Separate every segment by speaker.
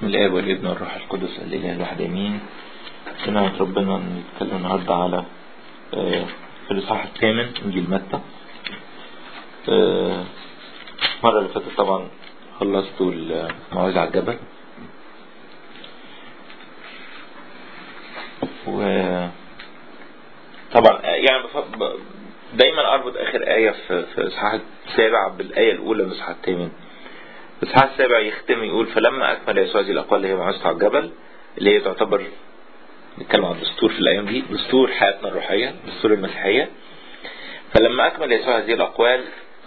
Speaker 1: بسم الآب والابن والروح القدس الإله الواحد آمين سمعت ربنا نتكلم النهاردة على آه، في الإصحاح الثامن إنجيل متى آه، المرة اللي فاتت طبعا خلصت الموعظة على الجبل و طبعا آه، يعني بف- ب- دايما اربط اخر ايه في في الاصحاح السابع بالايه الاولى من الاصحاح الثامن الاصحاح السابع يختم يقول فلما اكمل يسوع هذه الاقوال اللي هي موعظته على الجبل اللي هي تعتبر نتكلم عن الدستور في الايام دي دستور حياتنا الروحيه دستور المسيحيه فلما اكمل يسوع هذه الاقوال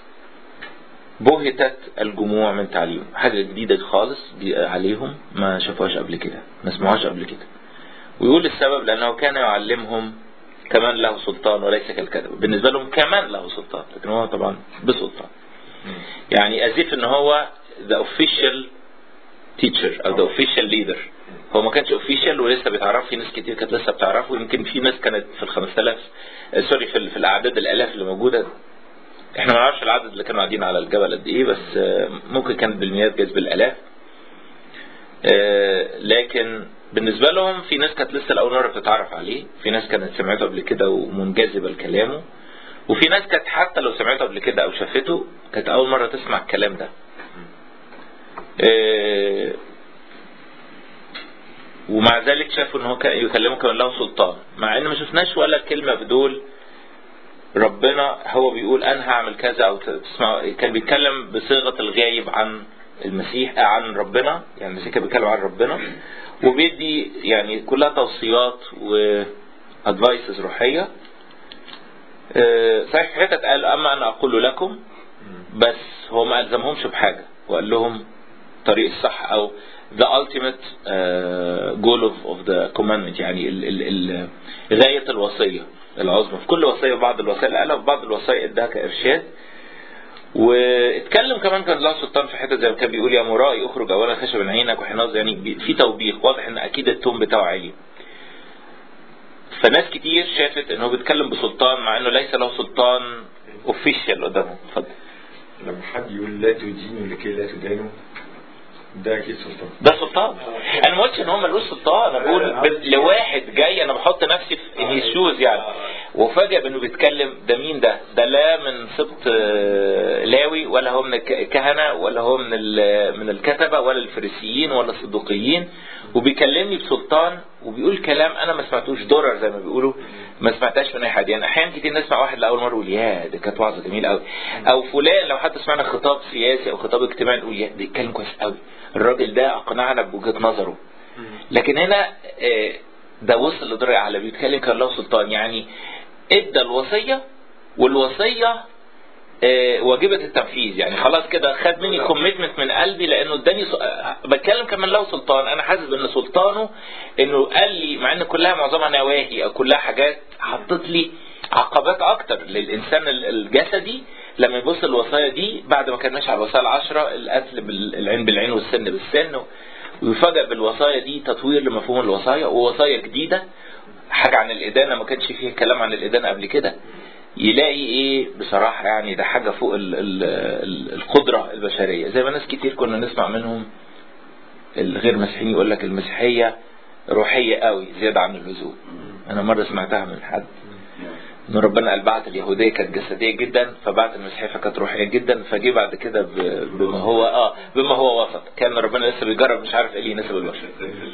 Speaker 1: بهتت الجموع من تعليمه حاجه جديده خالص دي عليهم ما شافوهاش قبل كده ما سمعوهاش قبل كده ويقول السبب لانه كان يعلمهم كمان له سلطان وليس كالكذب بالنسبه لهم كمان له سلطان لكن هو طبعا بسلطان يعني ازيف ان هو the official teacher او the official leader هو ما كانش official ولسه بيتعرف في ناس كتير كانت لسه بتعرفه يمكن في ناس كانت في ال 5000 آه، سوري في, ال- في الاعداد الالاف اللي موجوده احنا ما نعرفش العدد اللي كانوا قاعدين على الجبل قد ايه بس آه، ممكن كانت بالمئات جايز بالالاف آه، لكن بالنسبه لهم في ناس كانت لسه لاول مره بتتعرف عليه في ناس كانت سمعته قبل كده ومنجذبه لكلامه وفي ناس كانت حتى لو سمعته قبل كده او شافته كانت اول مره تسمع الكلام ده آه، ومع ذلك شافوا ان هو كان يكلمه كمان له سلطان مع ان ما شفناش ولا كلمه في دول ربنا هو بيقول انا هعمل كذا او تسمع كان بيتكلم بصيغه الغايب عن المسيح آه، عن ربنا يعني المسيح كان بيتكلم عن ربنا وبيدي يعني كلها توصيات وادفايسز روحيه آه، صحيح في حتة قال اما انا اقول لكم بس هو ما الزمهمش بحاجه وقال لهم الطريق الصح او the ultimate uh, goal of, of the commandment يعني ال ال ال غاية الوصية العظمى في كل وصية بعض الوصايا قالها في بعض الوصايا اداها كإرشاد واتكلم كمان كان له سلطان في حته زي ما كان بيقول يا مرائي اخرج اولا خشب من عينك وحناظ يعني بي- في توبيخ واضح ان اكيد التون بتاعه عالي فناس كتير شافت انه بيتكلم بسلطان مع انه ليس له سلطان اوفيشال قدامهم اتفضل
Speaker 2: لما حد يقول لا تدينوا لكي لا تدانوا ده اكيد سلطان
Speaker 1: ده سلطان انا ما قلتش ان هو ملوش سلطان انا بقول ب- لواحد جاي انا بحط نفسي في هي شوز يعني وفاجئ بانه بيتكلم ده مين ده ده لا من سبط آه، لاوي ولا هو من الكهنه ولا هو من ال- من الكتبه ولا الفريسيين ولا الصدوقيين وبيكلمني بسلطان وبيقول كلام انا ما سمعتوش درر زي ما بيقولوا ما سمعتهاش من اي حد يعني احيانا كتير نسمع واحد لاول مره يقول يا ده كانت وعظه جميله قوي او فلان لو حتى سمعنا خطاب سياسي او خطاب اجتماعي نقول يا ده بيتكلم كويس قوي الراجل ده اقنعنا بوجهه نظره لكن هنا آه، ده وصل لدرجه اعلى بيتكلم كان له سلطان يعني ادى الوصيه والوصيه آه، واجبة التنفيذ يعني خلاص كده خد مني كوميتمنت من قلبي لانه اداني س- آه، بتكلم كمان له سلطان انا حاسس ان سلطانه انه قال لي مع ان كلها معظمها نواهي او كلها حاجات حطت لي عقبات اكتر للانسان ال- الجسدي لما يبص الوصايا دي بعد ما كان ماشي على الوصايا العشرة القتل بالعين بالعين والسن بالسن ويفاجئ بالوصايا دي تطوير لمفهوم الوصايا ووصايا جديدة حاجة عن الإدانة ما كانش فيه كلام عن الإدانة قبل كده يلاقي ايه بصراحة يعني ده حاجة فوق ال ال ال القدرة البشرية زي ما ناس كتير كنا نسمع منهم الغير مسيحيين يقول لك المسيحية روحية قوي زيادة عن اللزوم انا مرة سمعتها من حد ان ربنا قال بعت اليهودية كانت جسدية جدا فبعت المسيحية فكانت روحية جدا فجي بعد كده ب- بما هو اه بما هو وسط كان ربنا لسه بيجرب مش عارف ايه اللي يناسب البشر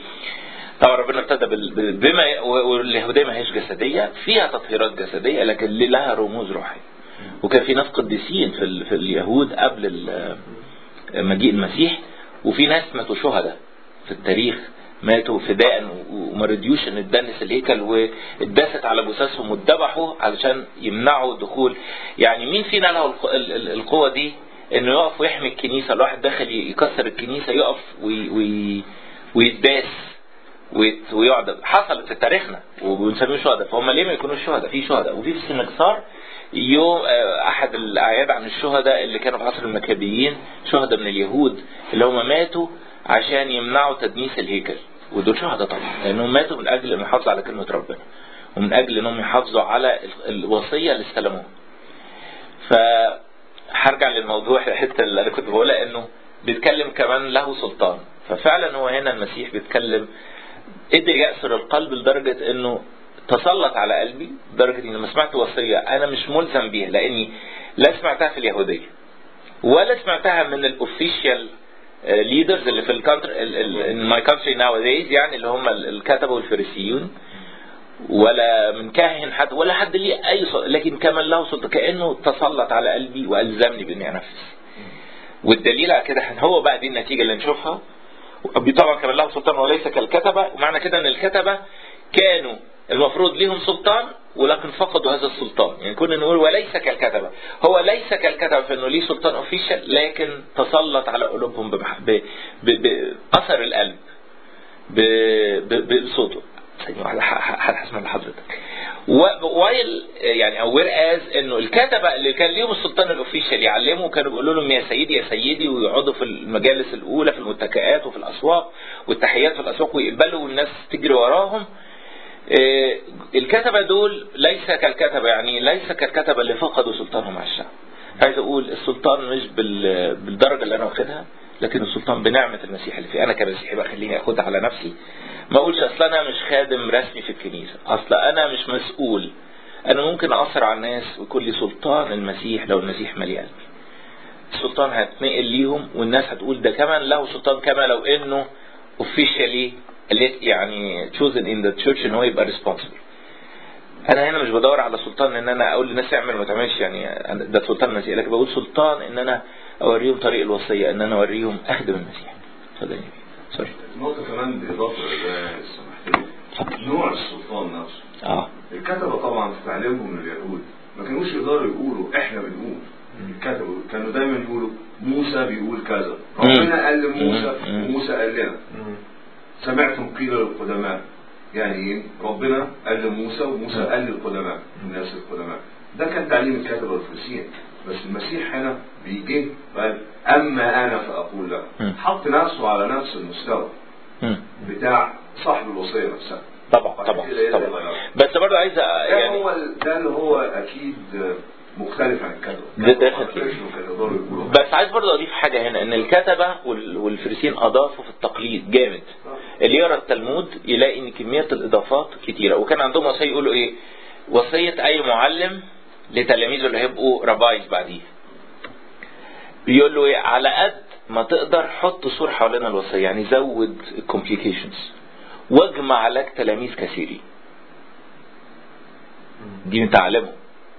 Speaker 1: طبعا ربنا ابتدى بال- بال- بما و- واليهوديه ما هيش جسديه فيها تطهيرات جسديه لكن لها رموز روحيه وكان في ناس قديسين في, ال- في اليهود قبل ال- مجيء المسيح وفي ناس ماتوا شهداء في التاريخ ماتوا فداء و- وما رضيوش ان تدنس الهيكل واتدست على جثثهم واتذبحوا علشان يمنعوا دخول يعني مين فينا له الق- ال- ال- القوه دي انه يقف ويحمي الكنيسه الواحد داخل يكسر الكنيسه يقف وي وي ويتداس ويت- ويقعد حصلت في تاريخنا وبنسميه شهداء فهم ليه ما يكونوش شهداء في شهداء وفي في السنكسار يوم آه، احد الاعياد عن الشهداء اللي كانوا في عصر المكابيين شهداء من اليهود اللي هم ماتوا عشان يمنعوا تدنيس الهيكل ودول شهداء طبعا لانهم ماتوا من اجل ان يحافظوا على كلمه ربنا ومن اجل انهم يحافظوا على ال- الوصيه اللي استلموها فهرجع للموضوع الحته اللي انا كنت بقولها انه بيتكلم كمان له سلطان ففعلا هو هنا المسيح بيتكلم قدر يأسر القلب لدرجة انه تسلط على قلبي لدرجة اني لما سمعت وصية انا مش ملزم بيها لاني لا سمعتها في اليهودية ولا سمعتها من الاوفيشال ليدرز اللي في الكانتري in my country nowadays يعني اللي هم الكتبة والفريسيون ولا من كاهن حد ولا حد ليه اي صوت لكن كمان له سلطه كانه تسلط على قلبي والزمني باني انفذ والدليل على كده هو بقى دي النتيجه اللي نشوفها طبعا كمان له سلطان وليس كالكتبه ومعنى كده ان الكتبه كانوا المفروض ليهم سلطان ولكن فقدوا هذا السلطان يعني كنا نقول وليس كالكتبه هو ليس كالكتبه في انه ليه سلطان اوفيشال لكن تسلط على قلوبهم بمح... ب... ب... باثر القلب ب... ب... بصوته ثانية واحدة هسمع لحضرتك وايل يعني او وير از انه الكتبه اللي كان ليهم السلطان الاوفيشال يعلموا كانوا بيقولوا لهم يا سيدي يا سيدي ويقعدوا في المجالس الاولى في المتكئات وفي الاسواق والتحيات في الاسواق ويقبلوا والناس تجري وراهم الكتبه دول ليس كالكتبه يعني ليس كالكتبه اللي فقدوا سلطانهم على الشعب عايز اقول السلطان مش بالدرجه اللي انا واخدها لكن السلطان بنعمه المسيح اللي فيه انا كمسيحي بقى خليني اخدها على نفسي ما اقولش اصل انا مش خادم رسمي في الكنيسه اصل انا مش مسؤول انا ممكن اثر على الناس ويكون لي سلطان المسيح لو المسيح ملي قلبي السلطان هتنقل ليهم والناس هتقول ده كمان له سلطان كما لو انه officially يعني chosen in the church ان هو يبقى responsible انا هنا مش بدور على سلطان ان انا اقول للناس اعمل ما تعملش يعني ده سلطان المسيح لكن بقول سلطان ان انا اوريهم طريق الوصيه ان انا اوريهم اخدم المسيح اتفضل
Speaker 3: سوري نقطة كمان بالإضافة لده سمحت لي نوع السلطان نفسه
Speaker 1: اه
Speaker 3: الكتبة طبعا في تعليمهم لليهود ما كانوش يقدروا يقولوا احنا بنقول الكتبة كانوا دايما يقولوا موسى بيقول كذا ربنا قال لموسى وموسى قال لنا سمعتم قيل للقدماء يعني ايه ربنا قال لموسى وموسى قال للقدماء الناس القدماء ده كان تعليم الكتبة والفريسيين بس المسيح هنا بيجي قال اما انا فاقول لك حط نفسه على نفس المستوى بتاع صاحب الوصيه نفسها
Speaker 1: طبعا طبعا طبعا بس برضه عايز
Speaker 3: ده
Speaker 1: يعني
Speaker 3: هو ده اللي هو اكيد مختلف عن الكتبه
Speaker 1: ده ده
Speaker 3: ما
Speaker 1: أكيد.
Speaker 3: كانوش يقدروا يقولوا
Speaker 1: بس عايز برضه اضيف حاجه هنا ان الكتبه وال- والفريسين اضافوا في التقليد جامد اللي يقرا التلمود يلاقي ان كميه الاضافات كتيره وكان عندهم وصيه يقولوا ايه وصيه اي معلم لتلاميذه اللي هيبقوا ربايز بعديه بيقول له ايه على قد ما تقدر حط سور حوالين الوصيه يعني زود الكومبليكيشنز واجمع لك تلاميذ كثيرين دي من تعليمهم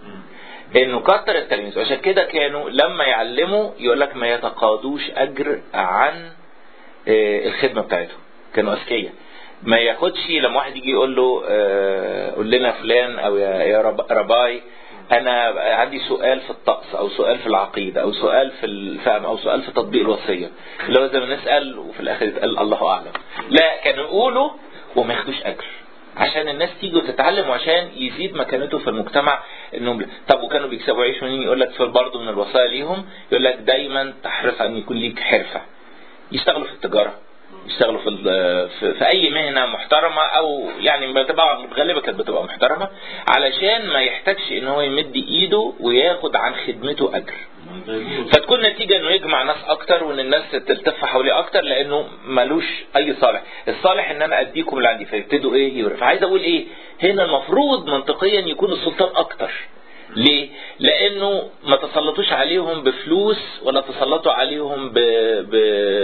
Speaker 1: انه كتر التلاميذ وعشان كده كانوا لما يعلموا يقول لك ما يتقاضوش اجر عن آه، الخدمه بتاعتهم كانوا اذكياء ما ياخدش لما واحد يجي يقول له آه، قول لنا فلان او يا يا رب رباي انا عندي سؤال في الطقس او سؤال في العقيده او سؤال في الفهم او سؤال في تطبيق الوصيه اللي هو زي ما نسال وفي الاخر يتقال الله اعلم لا كانوا يقولوا وما ياخدوش اجر عشان الناس تيجي وتتعلم وعشان يزيد مكانته في المجتمع انهم طب وكانوا بيكسبوا عيش منين يقول لك في برضه من الوصايا ليهم يقول لك دايما تحرص ان يكون ليك حرفه يشتغلوا في التجاره يشتغلوا في ال- في, في اي مهنه محترمه او يعني طبعا غالبا كانت بتبقى محترمه علشان ما يحتاجش ان هو يمد ايده وياخد عن خدمته اجر فتكون نتيجة انه يجمع ناس اكتر وان الناس تلتف حواليه اكتر لانه ملوش اي صالح الصالح ان انا اديكم اللي عندي فيبتدوا ايه يورق فعايز اقول ايه هنا المفروض منطقيا يكون السلطان اكتر ليه؟ لانه ما تسلطوش عليهم بفلوس ولا تسلطوا عليهم ب, ب...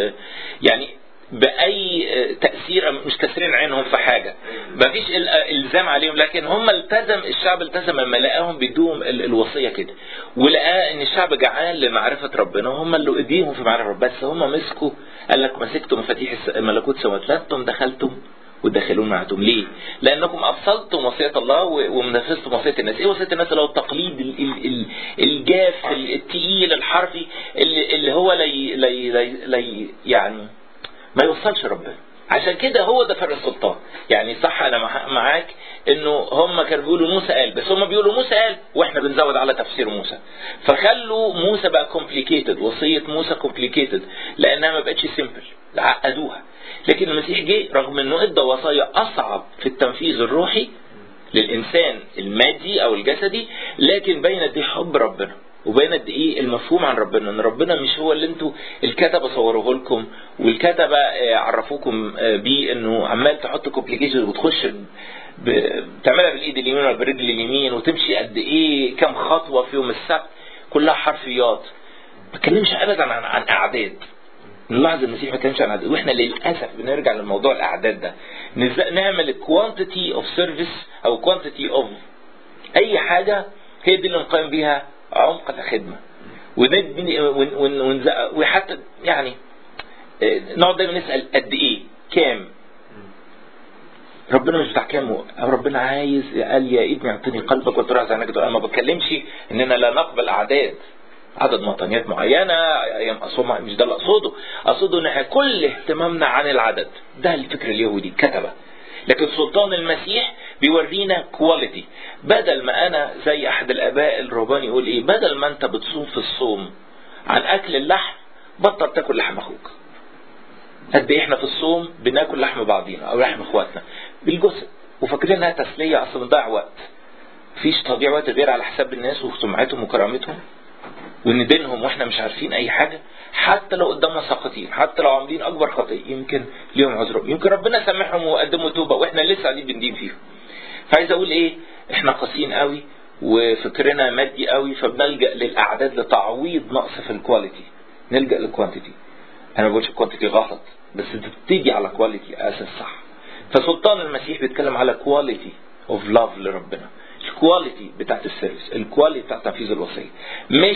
Speaker 1: يعني باي تاثير مش كاسرين عينهم في حاجه ما فيش ال- الزام عليهم لكن هم التزم الشعب التزم لما لقاهم بيدوهم ال- الوصيه كده ولقى ان الشعب جعان لمعرفه ربنا وهم اللي ايديهم في معرفه ربنا بس هم مسكوا قال لك مسكتم مفاتيح الس- ملكوت السماوات لستم دخلتم وداخلون معتم ليه؟ لانكم افصلتم وصيه الله و- ومنفذتم وصيه الناس، ايه وصيه الناس اللي هو التقليد ال- ال- ال- الجاف ال- التقيل الحرفي اللي, اللي هو لي لي لي لي يعني ما يوصلش ربنا عشان كده هو ده فرق السلطان يعني صح انا مع- معاك انه هم كانوا بيقولوا موسى قال بس هم بيقولوا موسى قال واحنا بنزود على تفسير موسى فخلوا موسى بقى كومبليكيتد وصيه موسى كومبليكيتد لانها ما بقتش سيمبل عقدوها لكن المسيح جه رغم انه ادى وصايا اصعب في التنفيذ الروحي للانسان المادي او الجسدي لكن بين دي حب ربنا وبين قد ايه المفهوم عن ربنا ان ربنا مش هو اللي انتوا الكتبه صوروه لكم والكتبه آه، عرفوكم آه، بيه انه عمال تحط كومبليكيشن وتخش ب- بتعملها بالايد اليمين ولا بالرجل اليمين وتمشي قد ايه كام خطوه في يوم السبت كلها حرفيات ما اتكلمش ابدا عن عن اعداد نلاحظ المسيح ما كانش عن اعداد واحنا للاسف بنرجع لموضوع الاعداد ده نز- نعمل كوانتيتي اوف سيرفيس او كوانتيتي اوف اي حاجه هي دي اللي نقيم بيها عمق الخدمه وندي ون- ون- ونزق- وحتى يعني آه، نقعد دايما نسال قد ايه كام ربنا مش بتاع كام و- ربنا عايز قال يا ابني اعطني قلبك وترعز عنك انا ما بتكلمش اننا لا نقبل اعداد عدد مطنيات معينه ايام اصوم مش ده اللي اقصده اقصده ان احنا كل اهتمامنا عن العدد ده الفكر اليهودي كتبه لكن سلطان المسيح بيورينا كواليتي بدل ما انا زي احد الاباء الرهبان يقول ايه بدل ما انت بتصوم في الصوم عن اكل اللحم بطل تاكل لحم اخوك قد ايه احنا في الصوم بناكل لحم بعضينا او لحم اخواتنا بالجسد وفاكرين انها تسليه اصل بنضيع وقت مفيش تضييع وقت غير على حساب الناس وسمعتهم وكرامتهم وندينهم واحنا مش عارفين اي حاجه حتى لو قدامنا ساقطين حتى لو عاملين اكبر خطيه يمكن ليهم عذر يمكن ربنا سامحهم وقدموا توبه واحنا لسه قاعدين بندين فيهم فعايز اقول ايه احنا قاسيين قوي وفكرنا مادي قوي فبنلجا للاعداد لتعويض نقص في الكواليتي نلجا للكوانتيتي انا ما بقولش الكوانتيتي غلط بس تبتدي على كواليتي اساس صح فسلطان المسيح بيتكلم على كواليتي اوف لاف لربنا الكواليتي بتاعت السيرفيس الكواليتي بتاعت تنفيذ الوصيه مش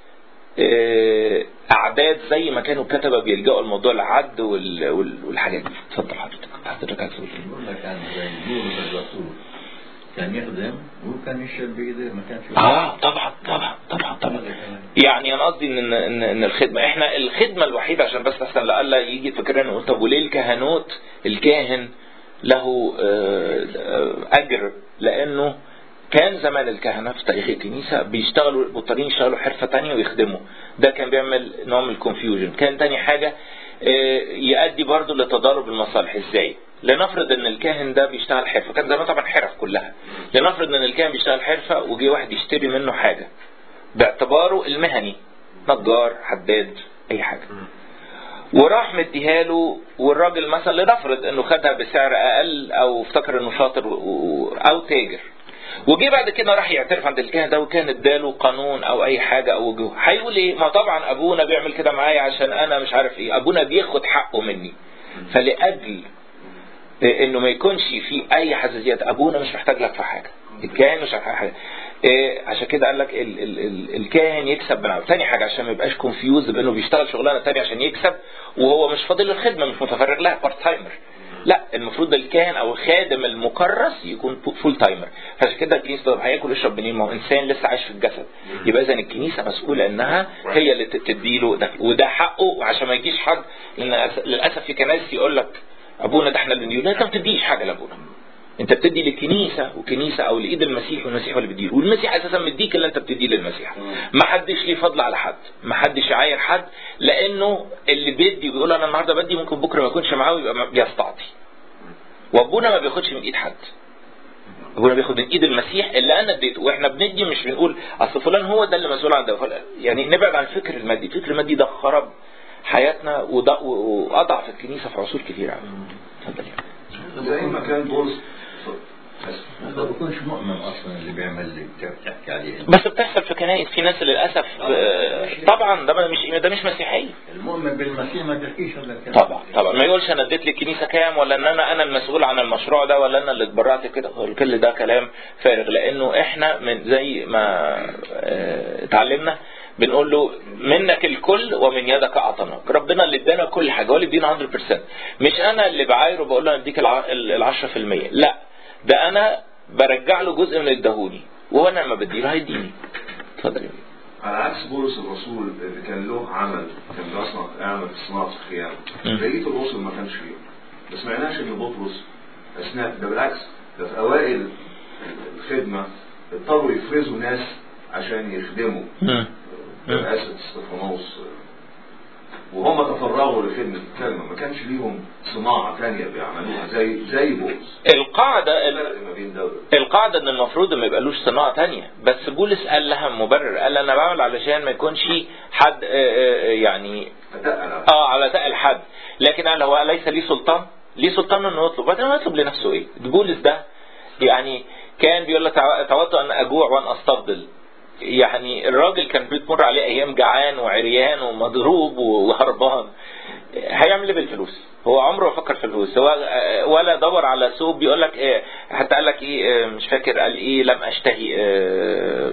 Speaker 1: آه، اعداد زي ما كانوا الكتبه بيلجأوا لموضوع العد وال- وال- والحاجات دي اتفضل حضرتك حضرتك عايز تقول ايه؟
Speaker 4: يقول لك كان زي بولس الرسول كان يخدم وكان يشرب بايده ما كانش
Speaker 1: اه طبعا طبعا طبعا طبعا يعني انا قصدي ان ان ان الخدمه احنا الخدمه الوحيده عشان بس احسن لألا يجي فكرنا نقول طب وليه الكهنوت الكاهن له آه، آه، اجر لانه كان زمان الكهنة في تاريخ الكنيسة بيشتغلوا مضطرين يشتغلوا حرفة تانية ويخدموا ده كان بيعمل نوع من الكونفيوجن كان تاني حاجة آه، يؤدي برضه لتضارب المصالح ازاي لنفرض ان الكاهن ده بيشتغل حرفة كان زمان طبعا حرف كلها لنفرض ان الكاهن بيشتغل حرفة وجي واحد يشتري منه حاجة باعتباره المهني نجار حداد اي حاجة وراح مديها له والراجل مثلا لنفرض انه خدها بسعر اقل او افتكر انه شاطر و- و- او تاجر وجي بعد كده راح يعترف عند الكاهن ده وكان اداله قانون او اي حاجه او وجوه هيقول ايه ما طبعا ابونا بيعمل كده معايا عشان انا مش عارف ايه ابونا بياخد حقه مني فلاجل انه ما يكونش في اي حساسيات ابونا مش محتاج لك في حاجه الكاهن مش محتاج حاجه إيه عشان كده قال لك ال ال ال الكاهن يكسب من عمله تاني حاجه عشان ما يبقاش كونفيوز بانه بيشتغل شغلانه تانية عشان يكسب وهو مش فاضل للخدمه مش متفرغ لها بارت تايمر لا المفروض الكاهن او الخادم المكرس يكون فول تايمر فعشان كده الكنيسه طب هياكل يشرب منين ما هو انسان لسه عايش في الجسد يبقى اذا الكنيسه مسؤوله انها هي اللي تديله ده وده حقه عشان ما يجيش حد لان للاسف في كنايس يقول لك ابونا ده احنا اللي نديله لا انت ما بتديش حاجه لابونا انت بتدي للكنيسه وكنيسه او لايد المسيح والمسيح هو اللي بيديله والمسيح اساسا مديك اللي انت بتديه للمسيح ما حدش ليه فضل على حد ما حدش يعاير حد لانه اللي بيدي ويقول انا النهارده بدي ممكن بكره ما يكونش معاه ويبقى بيستعطي وابونا ما بياخدش من ايد حد ابونا بياخد من ايد المسيح اللي انا اديته واحنا بندي مش بنقول اصل فلان هو ده اللي مسؤول عن ده يعني نبعد عن الفكر المادي الفكر المادي ده خرب حياتنا وض- واضعف الكنيسه في عصور كثيره قوي اتفضل يا
Speaker 3: زي ما كان بولس
Speaker 4: ما بكونش مؤمن اصلا اللي بيعمل اللي بت- بتحكي عليه
Speaker 1: بس بتحصل في كنائس في ناس للاسف آه، طبعا ده مش ده مش مسيحيه
Speaker 4: المؤمن بالمسيح ما بيحكيش الا الكلام
Speaker 1: طبعا طبعا ما يقولش انا اديت للكنيسه كام ولا ان انا انا المسؤول عن المشروع ده ولا انا اللي اتبرعت كده هو كل ده كلام فارغ لانه احنا من زي ما آه، اتعلمنا بنقول له منك الكل ومن يدك اعطيناك ربنا اللي ادانا كل حاجه هو اللي ادينا 100% مش انا اللي بعايره بقول له اديك ال 10% لا ده انا برجع له جزء من الدهوني وهو انا لما بديله هيديني اتفضل يا بيه.
Speaker 3: على عكس بولس الرسول اللي كان له عمل كان بيصنع يعمل في صناعه الخيام
Speaker 1: مم.
Speaker 3: بقيه الرسل ما كانش فيه ما سمعناش ان بطرس اثناء ده بالعكس ده في اوائل الخدمه اضطروا يفرزوا ناس عشان يخدموا
Speaker 1: مم. مم.
Speaker 3: رئاسه استفانوس وهم تفرغوا لخدمة الكلمة ما كانش ليهم صناعة تانية بيعملوها زي زي بولس
Speaker 1: القاعدة
Speaker 3: الفرق ما بين ده وده
Speaker 1: القاعدة ان المفروض ما يبقالوش صناعة تانية بس بولس قال لها مبرر قال انا بعمل علشان ما يكونش حد آه، آه، يعني
Speaker 3: فتقل
Speaker 1: اه على تقل حد لكن قال هو ليس لي سلطان ليه سلطان انه يطلب بعدين هو يطلب لنفسه ايه بولس ده يعني كان بيقول لك تع- تعودت ان اجوع وان استفضل يعني الراجل كان بتمر عليه ايام جعان وعريان ومضروب وهربان هيعمل ايه بالفلوس هو عمره ما فكر في الفلوس هو آه، ولا دور على سوق بيقول لك إيه حتى قال لك ايه آه، مش فاكر قال ايه لم اشتهي آه،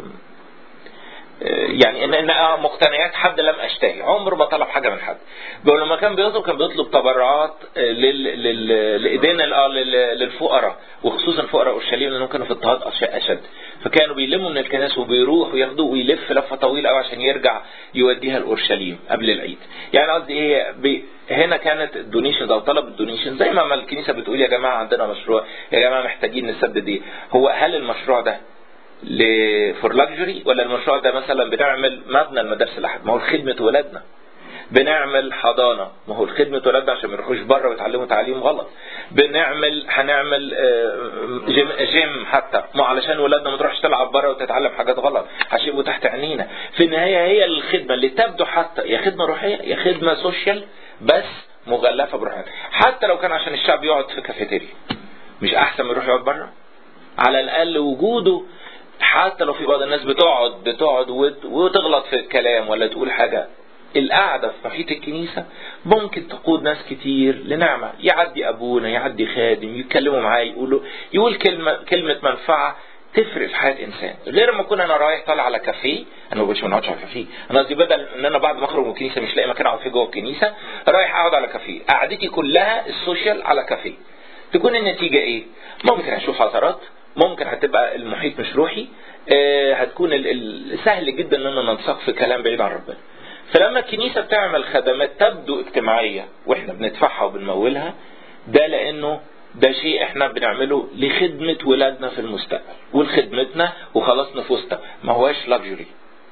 Speaker 1: يعني ان ان آه مقتنيات حد لم اشتهي عمره ما طلب حاجه من حد بيقول لما كان بيطلب كان بيطلب تبرعات آه، لل لل لايدينا ال- آه، لل- للفقراء وخصوصا فقراء اورشليم لانهم كانوا في اضطهاد أش- اشد فكانوا بيلموا من الكنائس وبيروح وياخدوه ويلف لفه طويله قوي عشان يرجع يوديها لاورشليم قبل العيد يعني قصدي ايه بي هنا كانت الدونيشن او طلب الدونيشن زي ما الكنيسه بتقول يا جماعه عندنا مشروع يا جماعه محتاجين نسدد ايه هو هل المشروع ده فور لاكجري ولا المشروع ده مثلا بنعمل مبنى المدارس الاحد ما هو خدمه ولادنا بنعمل حضانه ما هو خدمه ولادنا عشان ما يروحوش بره ويتعلموا تعليم غلط بنعمل هنعمل آه، جيم, جيم حتى ما علشان ولادنا ما تروحش تلعب بره وتتعلم حاجات غلط عشان يبقوا تحت عينينا في النهايه هي الخدمه اللي تبدو حتى يا خدمه روحيه يا خدمه سوشيال بس مغلفه بروحيات حتى لو كان عشان الشعب يقعد في كافيتيريا مش احسن ما يروح يقعد بره على الاقل وجوده حتى لو في بعض الناس بتقعد بتقعد وت- وتغلط في الكلام ولا تقول حاجه القعدة في محيط الكنيسة ممكن تقود ناس كتير لنعمة يعدي أبونا يعدي خادم يتكلموا معاه يقولوا يقول كلمة كلمة منفعة تفرق في حياة إنسان غير ما أكون أنا رايح طالع على كافيه أنا ما بقولش ما نقعدش على كافيه أنا قصدي بدل إن أنا بعد ما أخرج من الكنيسة مش لاقي مكان أقعد فيه جوه الكنيسة رايح أقعد على كافيه قعدتي كلها السوشيال على كافيه تكون النتيجة إيه؟ ممكن هشوف حضارات ممكن هتبقى المحيط مش روحي آه، هتكون ال- ال- سهل جدا اننا ننساق في كلام بعيد عن ربنا فلما الكنيسة بتعمل خدمات تبدو اجتماعية واحنا بندفعها وبنمولها ده لانه ده شيء احنا بنعمله لخدمة ولادنا في المستقبل ولخدمتنا وخلاص نفوسنا ما هواش لاكجري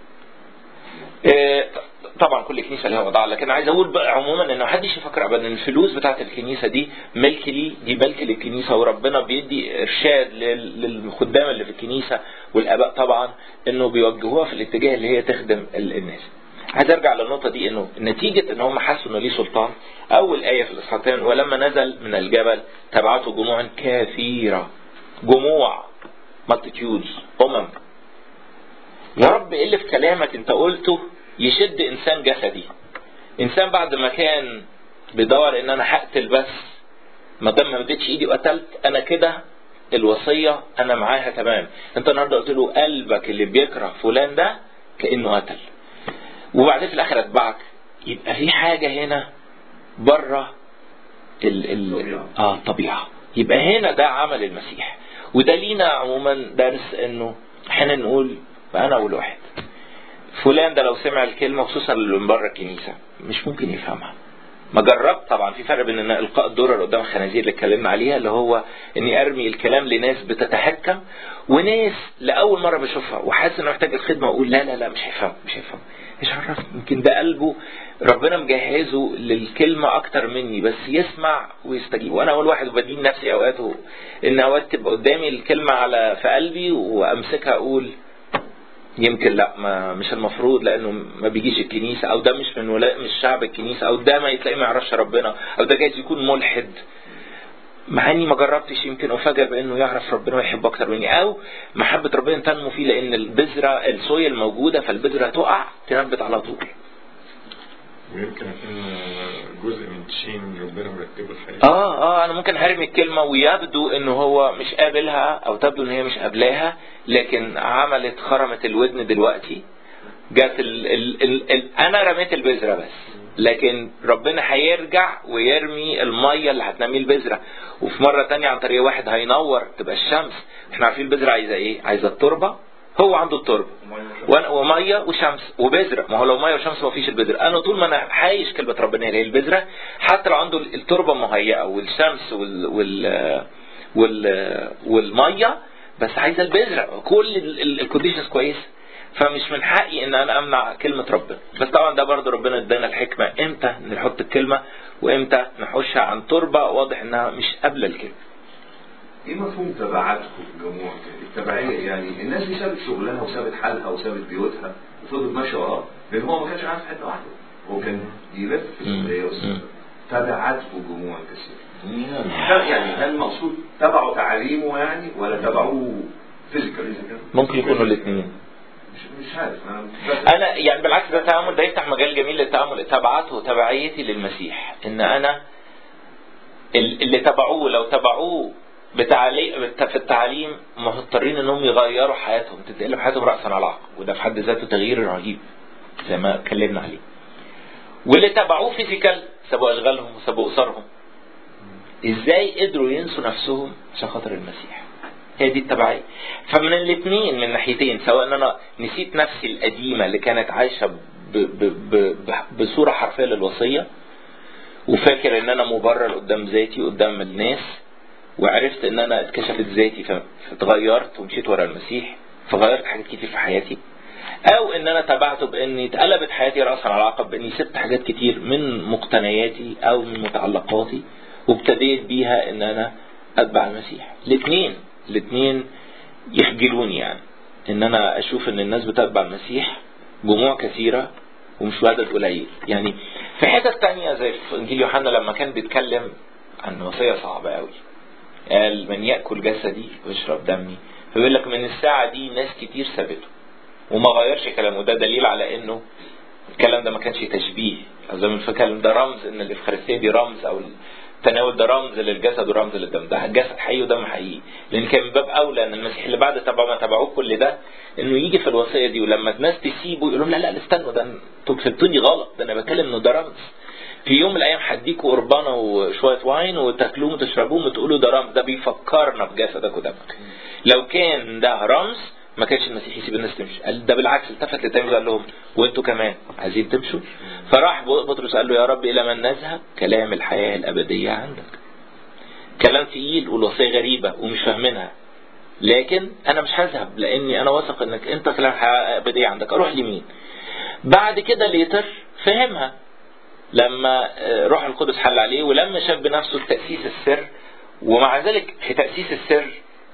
Speaker 1: آه، طبعا كل كنيسه ليها وضعها لكن عايز اقول بقى عموما ان محدش يفكر ابدا ان الفلوس بتاعت الكنيسه دي ملك لي دي ملك للكنيسه وربنا بيدي ارشاد لل- للخدام اللي في الكنيسه والاباء طبعا انه بيوجهوها في الاتجاه اللي هي تخدم ال- الناس. عايز ارجع للنقطه دي انه نتيجه ان هم حسوا انه ليه سلطان اول ايه في الاصحاحين ولما نزل من الجبل تبعته جموع كثيره جموع مالتيتيودز امم يا رب ايه اللي في كلامك انت قلته يشد انسان جسدي انسان بعد ما كان بيدور ان انا هقتل بس ما دام ما مديتش ايدي وقتلت انا كده الوصيه انا معاها تمام انت النهارده قلت له قلبك اللي بيكره فلان ده كانه قتل وبعدين في الاخر اتبعك يبقى في حاجه هنا بره ال ال
Speaker 3: طبيعة.
Speaker 1: اه طبيعه يبقى هنا ده عمل المسيح وده لينا عموما درس انه احنا نقول انا اول واحد فلان ده لو سمع الكلمه خصوصا اللي من بره الكنيسه مش ممكن يفهمها ما جربت طبعا في فرق بين ان القاء الدرر قدام الخنازير اللي اتكلمنا عليها اللي هو اني ارمي الكلام لناس بتتهكم وناس لاول مره بشوفها وحاسس انه محتاج الخدمه واقول لا لا لا مش هيفهم مش هيفهم مش عرف يمكن ده قلبه ربنا مجهزه للكلمه اكتر مني بس يسمع ويستجيب وانا اول واحد بدين نفسي اوقات ان اوقات تبقى قدامي الكلمه على في قلبي وامسكها اقول يمكن لا ما مش المفروض لانه ما بيجيش الكنيسه او ده مش من ولا مش شعب الكنيسه او ده ما يتلاقي ما يعرفش ربنا او ده جايز يكون ملحد مع اني ما جربتش يمكن افاجئ بانه يعرف ربنا ويحبه اكتر مني او محبه ربنا تنمو فيه لان البذره الصويا الموجوده فالبذره تقع تنبت على طول
Speaker 2: ويمكن يكون جزء من تشين ربنا مرتبه الحقيقة
Speaker 1: اه اه انا ممكن هرمي الكلمه ويبدو انه هو مش قابلها او تبدو ان هي مش قابلاها لكن عملت خرمت الودن دلوقتي جت ال ال ال ال انا رميت البذره بس لكن ربنا هيرجع ويرمي الميه اللي هتنمي البذره وفي مره تانية عن طريق واحد هينور تبقى الشمس احنا عارفين البذره عايزه ايه عايزه التربه هو عنده التربه وانا وميه وشمس وبذره ما هو لو ميه وشمس ما فيش البذره انا طول ما انا عايش كلمه ربنا اللي هي البذره حتى لو عنده التربه مهيئه والشمس وال وال وال والميه بس عايزه البذره كل الكونديشنز كويسه فمش من حقي ان انا امنع كلمة ربنا بس طبعا ده برضه ربنا ادانا الحكمة امتى نحط الكلمة وامتى نحوشها عن تربة واضح انها مش قابلة الكلمة
Speaker 3: ايه مفهوم تبعاتكم الجموع التبعية يعني الناس دي سابت شغلها وسابت حالها وسابت بيوتها وفضلت ماشية وراه لان هو ما كانش عارف حته واحده هو كان يلف في السعودية والسودان تبعته جموع كثير هل- يعني هل المقصود تبعوا تعليمه يعني ولا تبعوه فيزيكالي
Speaker 1: ممكن يكونوا الاثنين
Speaker 3: مش مش عارف انا بس
Speaker 1: انا يعني بالعكس ده التعامل ده يفتح مجال جميل للتعامل تبعته تبعيتي للمسيح ان انا ال- اللي تبعوه لو تبعوه بتعليم في التعليم مضطرين انهم يغيروا حياتهم تتقلب حياتهم راسا على عقب وده في حد ذاته تغيير رهيب زي ما اتكلمنا عليه واللي تبعوه فيزيكال سابوا اشغالهم وسابوا اسرهم ازاي قدروا ينسوا نفسهم عشان خاطر المسيح هي دي التبعية فمن الاثنين من ناحيتين سواء ان انا نسيت نفسي القديمة اللي كانت عايشة ب ب ب ب بصورة حرفية للوصية وفاكر ان انا مبرر قدام ذاتي قدام الناس وعرفت ان انا اتكشفت ذاتي ف- فتغيرت ومشيت ورا المسيح فغيرت حاجات كتير في حياتي او ان انا تبعته باني اتقلبت حياتي راسا على عقب باني سبت حاجات كتير من مقتنياتي او من متعلقاتي وابتديت بيها ان انا اتبع المسيح الاثنين الاثنين يخجلوني يعني ان انا اشوف ان الناس بتتبع المسيح جموع كثيرة ومش عدد قليل يعني في حتت تانية زي في انجيل يوحنا لما كان بيتكلم عن وصية صعبة قوي قال من يأكل جسدي ويشرب دمي فبيقول لك من الساعة دي ناس كتير سابته وما غيرش كلامه ده دليل على انه الكلام ده ما كانش تشبيه أو زي ما الكلام ده رمز ان الافخارستيه دي رمز او التناول ده رمز للجسد ورمز للدم ده جسد حقيقي ودم حقيقي لان كان من باب اولى ان المسيح اللي بعد تبع ما تبعوه كل ده انه يجي في الوصيه دي ولما الناس تسيبه يقول لهم لا لا استنوا ده انتوا فهمتوني غلط ده انا بتكلم انه ده رمز في يوم من الايام هديكوا قربانه وشويه واين وتاكلوه وتشربوه وتقولوا ده رمز ده بيفكرنا بجسدك ودمك لو كان ده رمز ما كانش المسيح يسيب الناس تمشي قال ده بالعكس التفت للتلاميذ قال لهم وانتوا كمان عايزين تمشوا فراح بطرس قال له يا رب الى من نذهب كلام الحياه الابديه عندك كلام تقيل والوصيه غريبه ومش فاهمينها لكن انا مش هذهب لاني انا واثق انك انت كلام الحياه الابديه عندك اروح لمين بعد كده ليتر فهمها لما آه، روح القدس حل عليه ولما شاف بنفسه تأسيس السر ومع ذلك في تأسيس السر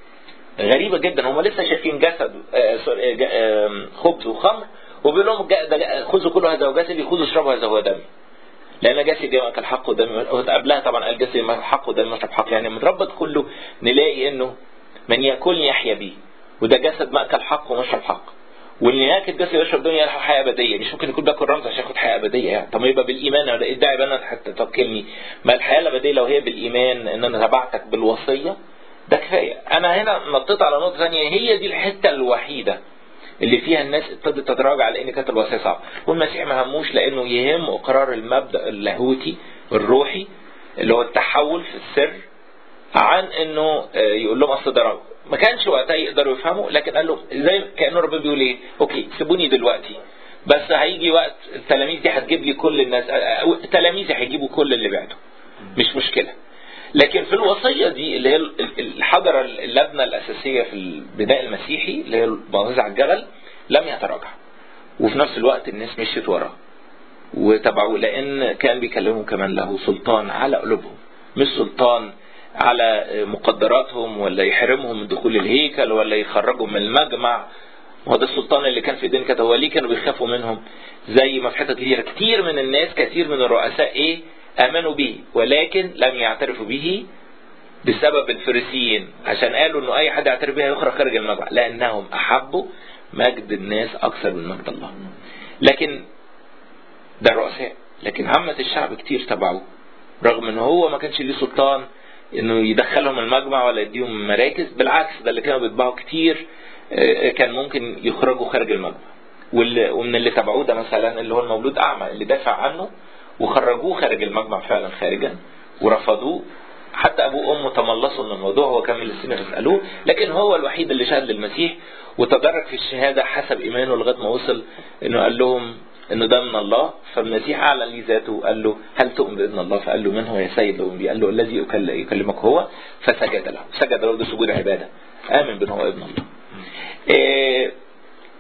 Speaker 1: غريبة جدا هم لسه شايفين جسد آه، سوري، آه، ج- آه، خبز وخمر وبيقول لهم جا- ده- خذوا كل هذا وجسدي خذوا اشربوا هذا هو دمي لان جسدي يملك الحق ودمي قبلها طبعا قال جسدي يملك الحق ودمي مشرب حق يعني متربط كله نلاقي انه من ياكلني يحيا بي وده جسد ماكل حق ومشرب حق واللي ياكل جسد يشرب دنيا يلحق حياه ابديه مش ممكن يكون باكل رمز عشان ياخد حياه ابديه يعني طب ما يبقى بالايمان ولا ادعي بقى انا حتى توكلني ما الحياه الابديه لو هي بالايمان ان انا تبعتك بالوصيه ده كفايه انا هنا نطيت على نقطه ثانيه هي دي الحته الوحيده اللي فيها الناس ابتدت تتراجع لان كانت الوصيه صعبه والمسيح ما هموش لانه يهم اقرار المبدا اللاهوتي الروحي اللي هو التحول في السر عن انه آه، يقول لهم اصل ده رب ما كانش وقتها يقدروا يفهموا لكن قال لهم زي كانه ربنا بيقول ايه اوكي سيبوني دلوقتي بس هيجي وقت التلاميذ دي هتجيب لي كل الناس آه، آه، تلاميذي هيجيبوا كل اللي بعته مش مشكله لكن في الوصيه دي اللي هي ال- ال- الحجره اللبنه الاساسيه في البناء المسيحي اللي هي الموعظه على الجبل لم يتراجع وفي نفس الوقت الناس مشيت وراه وتبعوه لان كان بيكلمهم كمان له سلطان على قلوبهم مش سلطان على مقدراتهم ولا يحرمهم من دخول الهيكل ولا يخرجهم من المجمع وهو ده السلطان اللي كان في ايدين كده هو ليه كانوا بيخافوا منهم زي ما في حتت كتير كتير من الناس كتير من الرؤساء ايه امنوا به ولكن لم يعترفوا به بسبب الفريسيين عشان قالوا انه اي حد يعترف بها يخرج خارج المجمع لانهم احبوا مجد الناس اكثر من مجد الله لكن ده الرؤساء لكن عامة الشعب كتير تبعوه رغم ان هو ما كانش ليه سلطان انه يدخلهم المجمع ولا يديهم مراكز بالعكس ده اللي كانوا بيتباعوا كتير آه، كان ممكن يخرجوا خارج المجمع واللي- ومن اللي تبعوه ده مثلا اللي هو المولود اعمى اللي دافع عنه وخرجوه خارج المجمع فعلا خارجا ورفضوه حتى ابوه وامه تملصوا من الموضوع هو كان من السنة يسالوه لكن هو الوحيد اللي شهد للمسيح وتدرج في الشهاده حسب ايمانه لغايه ما وصل انه قال لهم انه ده من الله فالمسيح اعلن لي ذاته وقال له هل تؤمن باذن الله فقال له من هو يا سيد لو بي قال له الذي يكل- يكلمك هو فسجد له سجد له ده سجود عباده امن بان هو ابن الله إيه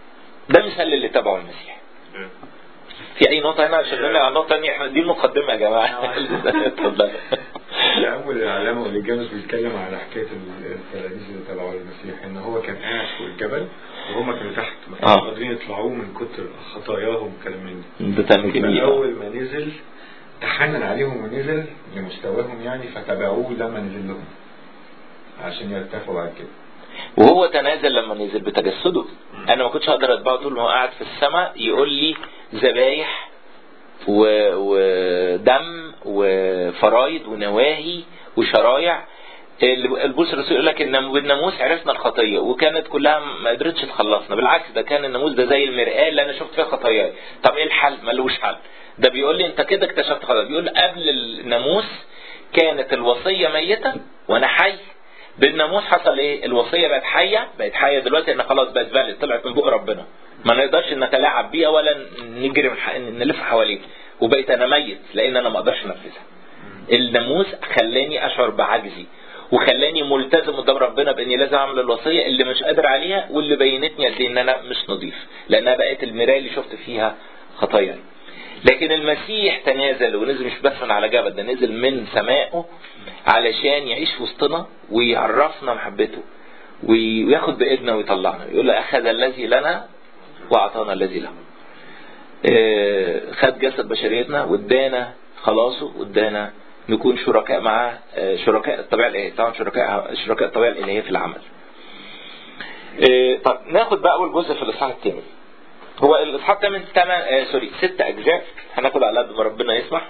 Speaker 1: ده مثال للي تبعوا المسيح في اي نقطه هنا عشان نرجع على النقطه الثانيه احنا دي المقدمه يا جماعه اتفضل
Speaker 2: الأول العلامة اللي جامس بيتكلم على حكاية التلاميذ اللي تبعوا المسيح إن هو كان قاعد فوق الجبل وهم كانوا تحت ما كانوش
Speaker 1: آه.
Speaker 2: قادرين يطلعوه من كتر خطاياهم كلام من
Speaker 1: ده
Speaker 2: ده
Speaker 1: تاني جميل
Speaker 2: أول ما نزل تحنن عليهم ونزل لمستواهم يعني فتبعوه لما نزل لهم عشان يرتفعوا بعد كده
Speaker 1: وهو تنازل لما نزل بتجسده انا ما كنتش اقدر اتبعه طول ما هو قاعد في السماء يقول لي ذبايح و- ودم وفرايد ونواهي وشرايع ال- البولس الرسول يقول لك ان بالناموس عرفنا الخطيه وكانت كلها ما قدرتش تخلصنا بالعكس ده كان الناموس ده زي المرآة اللي انا شفت فيها خطاياي طب ايه الحل ملوش حل ده بيقول لي انت كده اكتشفت خطايا بيقول قبل الناموس كانت الوصيه ميته وانا حي بالناموس حصل ايه الوصيه بقت حيه بقت حيه دلوقتي ان خلاص بقت فالid طلعت من بق ربنا ما نقدرش نتلاعب بيها ولا نجري من ح- نلف حواليه وبقيت انا ميت لان انا ما اقدرش انفذها الناموس خلاني اشعر بعجزي وخلاني ملتزم قدام ربنا باني لازم اعمل الوصيه اللي مش قادر عليها واللي بينتني قد ايه ان انا مش نظيف لانها بقت المرايه اللي شفت فيها خطاياي لكن المسيح تنازل ونزل مش بس من على جبل ده نزل من سمائه علشان يعيش وسطنا ويعرفنا محبته وي- وياخد بايدنا ويطلعنا يقول له اخذ الذي لنا واعطانا الذي له آه، خد جسد بشريتنا وادانا خلاصه وادانا نكون شركاء معاه آه، شركاء الطبيعه الالهيه طبعا شركاء شركاء الطبيعه الالهيه في العمل آه، طب ناخد بقى اول جزء في الاصحاح الثاني هو الاصحاح الثامن ثمان آه سوري ست اجزاء هناخد على قد ما ربنا يسمح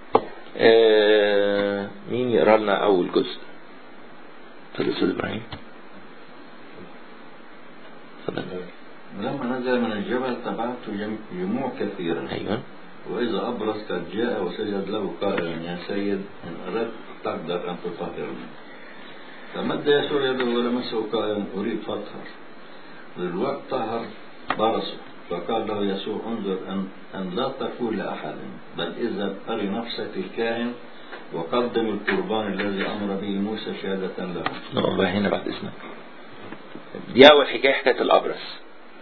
Speaker 1: آه مين يقرا لنا اول جزء اتفضل استاذ ابراهيم اتفضل
Speaker 4: لما نزل من الجبل تبعته جم- جموع كثيرة
Speaker 1: ايوه
Speaker 4: وإذا أبرص قد جاء وسجد له قائلا يا سيد إن أردت تقدر أن تطهرني فمد يسوع يده ولمسه قائلا أريد فاطهر للوقت طهر برصه فقال له يسوع انظر أن, أن لا تقول لأحد بل إذا أري نفسك الكاهن وقدم القربان الذي أمر به موسى شهادة له
Speaker 1: نقف بقى هنا بعد اذنك دي اول حكايه حكايه الابرص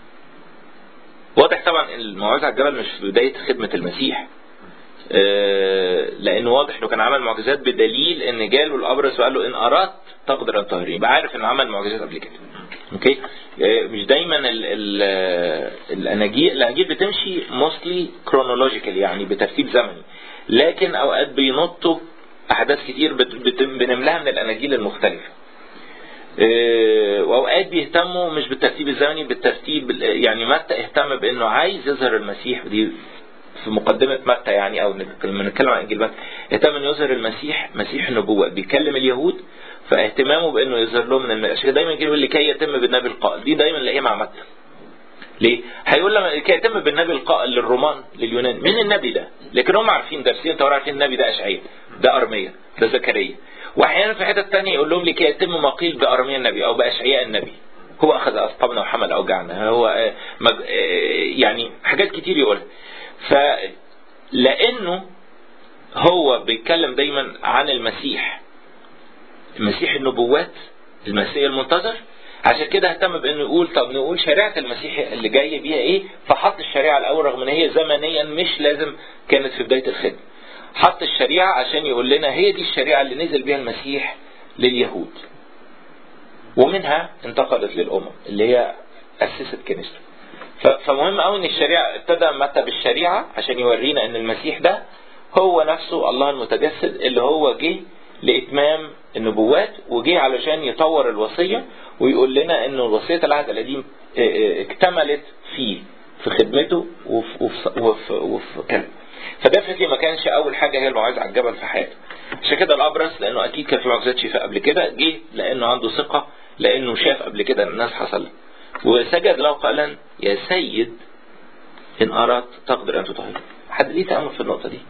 Speaker 1: واضح طبعا الموعظه على الجبل مش في بدايه خدمه المسيح آه، لانه واضح انه كان عمل معجزات بدليل ان جاله الابرص وقال له ان اردت تقدر ان تطهرني يبقى عارف انه عمل معجزات قبل كده اوكي آه، مش دايما ال ال الاناجيل الاناجيل بتمشي موستلي كرونولوجيكال يعني بترتيب زمني لكن اوقات بينطوا احداث كتير بت- بت- بنملاها من الاناجيل المختلفه آه، واوقات بيهتموا مش بالترتيب الزمني بالترتيب ال- يعني متى اهتم بانه عايز يظهر المسيح ودي في مقدمة متى يعني او نت- لما نتكلم عن انجيل متى اهتم انه يظهر المسيح مسيح النبوة بيكلم اليهود فاهتمامه بانه يظهر لهم من الم- عشان كده دايما يقول لكي يتم بالنبي القائل دي دايما نلاقيها مع متى ليه؟ هيقول لما لكي يتم بالنبي القائل للرومان لليونان مين النبي ده؟ لكن هم عارفين دارسين التوراة عارفين النبي ده اشعياء ده ارميا ده زكريا واحيانا في حتة تانية يقول لهم لكي يتم ما قيل بارميا النبي او باشعياء النبي هو اخذ اصحابنا وحمل اوجاعنا هو آه، مج- آه، يعني حاجات كتير يقولها فلانه هو بيتكلم دايما عن المسيح المسيح النبوات المسيح المنتظر عشان كده اهتم بانه يقول طب نقول شريعه المسيح اللي جاي بيها ايه فحط الشريعه الاول رغم ان هي زمنيا مش لازم كانت في بدايه الخدمه حط الشريعه عشان يقول لنا هي دي الشريعه اللي نزل بيها المسيح لليهود ومنها انتقلت للامم اللي هي اسست كنيسته ف- فمهم قوي ان الشريعه ابتدى متى بالشريعه عشان يورينا ان المسيح ده هو نفسه الله المتجسد اللي هو جه لاتمام النبوات وجه علشان يطور الوصيه ويقول لنا ان وصيه العهد القديم اه، اه، اكتملت فيه في خدمته وفي وفي وفي, وفي كلمه فدفنتلي ما كانش اول حاجه هي الموعظه على الجبل في حياته عشان كده الابرص لانه اكيد كان في معجزات شفاء قبل كده جه لانه عنده ثقه لانه شاف قبل كده إن الناس حصل وسجد له قائلا يا سيد ان اردت تقدر ان تطهر حد ليه تامل في النقطه دي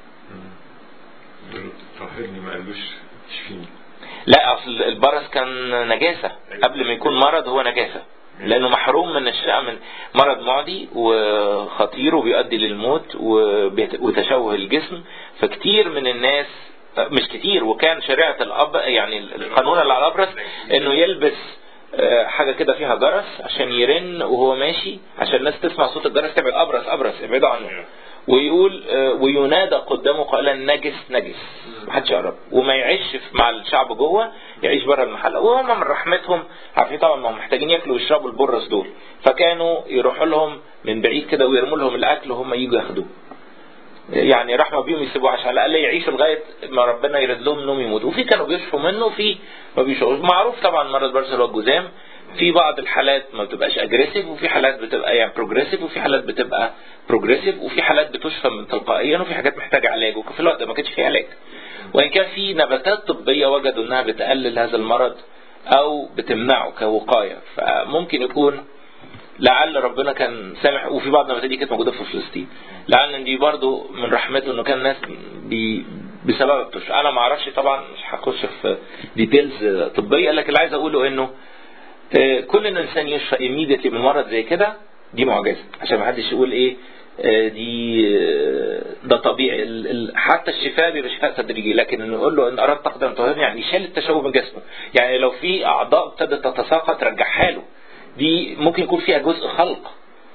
Speaker 2: طهرني ما قالوش اشفيني
Speaker 1: لا اصل البرص كان نجاسه قبل ما يكون مرض هو نجاسه لانه محروم من الشقة من مرض معدي وخطير وبيؤدي للموت وبيت- وتشوه الجسم فكتير من الناس مش كتير وكان شريعة الأب يعني القانون اللي على الأبرص إنه يلبس آه، حاجة كده فيها جرس عشان يرن وهو ماشي عشان الناس تسمع صوت الجرس تبعد أبرص أبرص ابعدوا عنه ويقول آه، وينادى قدامه قائلا نجس نجس محدش يقرب وما يعيش في- مع الشعب جوه يعيش بره المحل وهم من رحمتهم عارفين طبعا ما هم محتاجين ياكلوا ويشربوا البرص دول فكانوا يروحوا لهم من بعيد كده ويرموا لهم الاكل وهم يجوا ياخدوه يعني رحمه بيهم يسيبوه عشان على الاقل يعيشوا لغايه ما ربنا يرد لهم انهم يموتوا وفي كانوا بيشفوا منه وفي ما بيشفوش معروف طبعا مرض برس اللي هو الجذام في بعض الحالات ما بتبقاش اجريسيف وفي حالات بتبقى يعني بروجريسيف وفي حالات بتبقى بروجريسيف وفي حالات بتشفى من تلقائيا وفي حاجات محتاجه علاج وفي الوقت ده ما كانش في علاج وان كان في نباتات طبيه وجدوا انها بتقلل هذا المرض او بتمنعه كوقايه فممكن يكون لعل ربنا كان سامح وفي بعض النباتات دي كانت موجوده في فلسطين لعل دي برضو من رحمته انه كان الناس بي بسبب التشفى انا ما اعرفش طبعا مش هخش في ديتيلز طبيه لكن اللي عايز اقوله انه آه، كل ان الانسان يشفى immediately من مرض زي كده دي معجزه عشان ما حدش يقول ايه آه، دي آه، ده طبيعي ال- ال- حتى الشفاء بيبقى شفاء تدريجي لكن انه يقول له ان اردت تقدر ان تطهرني يعني شال التشوه من جسمه يعني لو في اعضاء ابتدت تتساقط رجعها له دي ممكن يكون فيها جزء خلق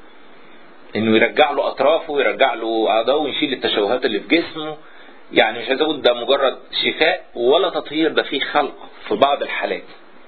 Speaker 1: انه يرجع له اطرافه ويرجع له اعضائه ويشيل التشوهات اللي في جسمه يعني مش عايز اقول ده مجرد شفاء ولا تطهير ده فيه خلق في بعض الحالات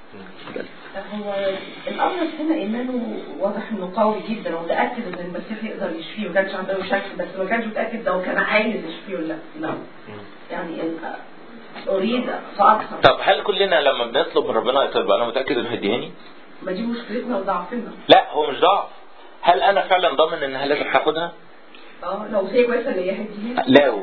Speaker 5: هو الأمر هنا إيمانه واضح إنه قوي جدا ومتأكد إن المسيح يقدر يشفيه ما كانش عنده شك بس ما كانش متأكد لو كان عايز يشفيه ولا لا لا يعني إن- أريد فأكثر
Speaker 1: طب هل كلنا لما بنطلب من ربنا يطلب انا متاكد انه هيديهاني؟
Speaker 5: ما دي مشكلتنا وضعفنا
Speaker 1: لا هو مش ضعف هل انا فعلا ضامن انها لازم هاخدها؟
Speaker 5: اه لو هي كويسة اللي هي هديها
Speaker 1: لو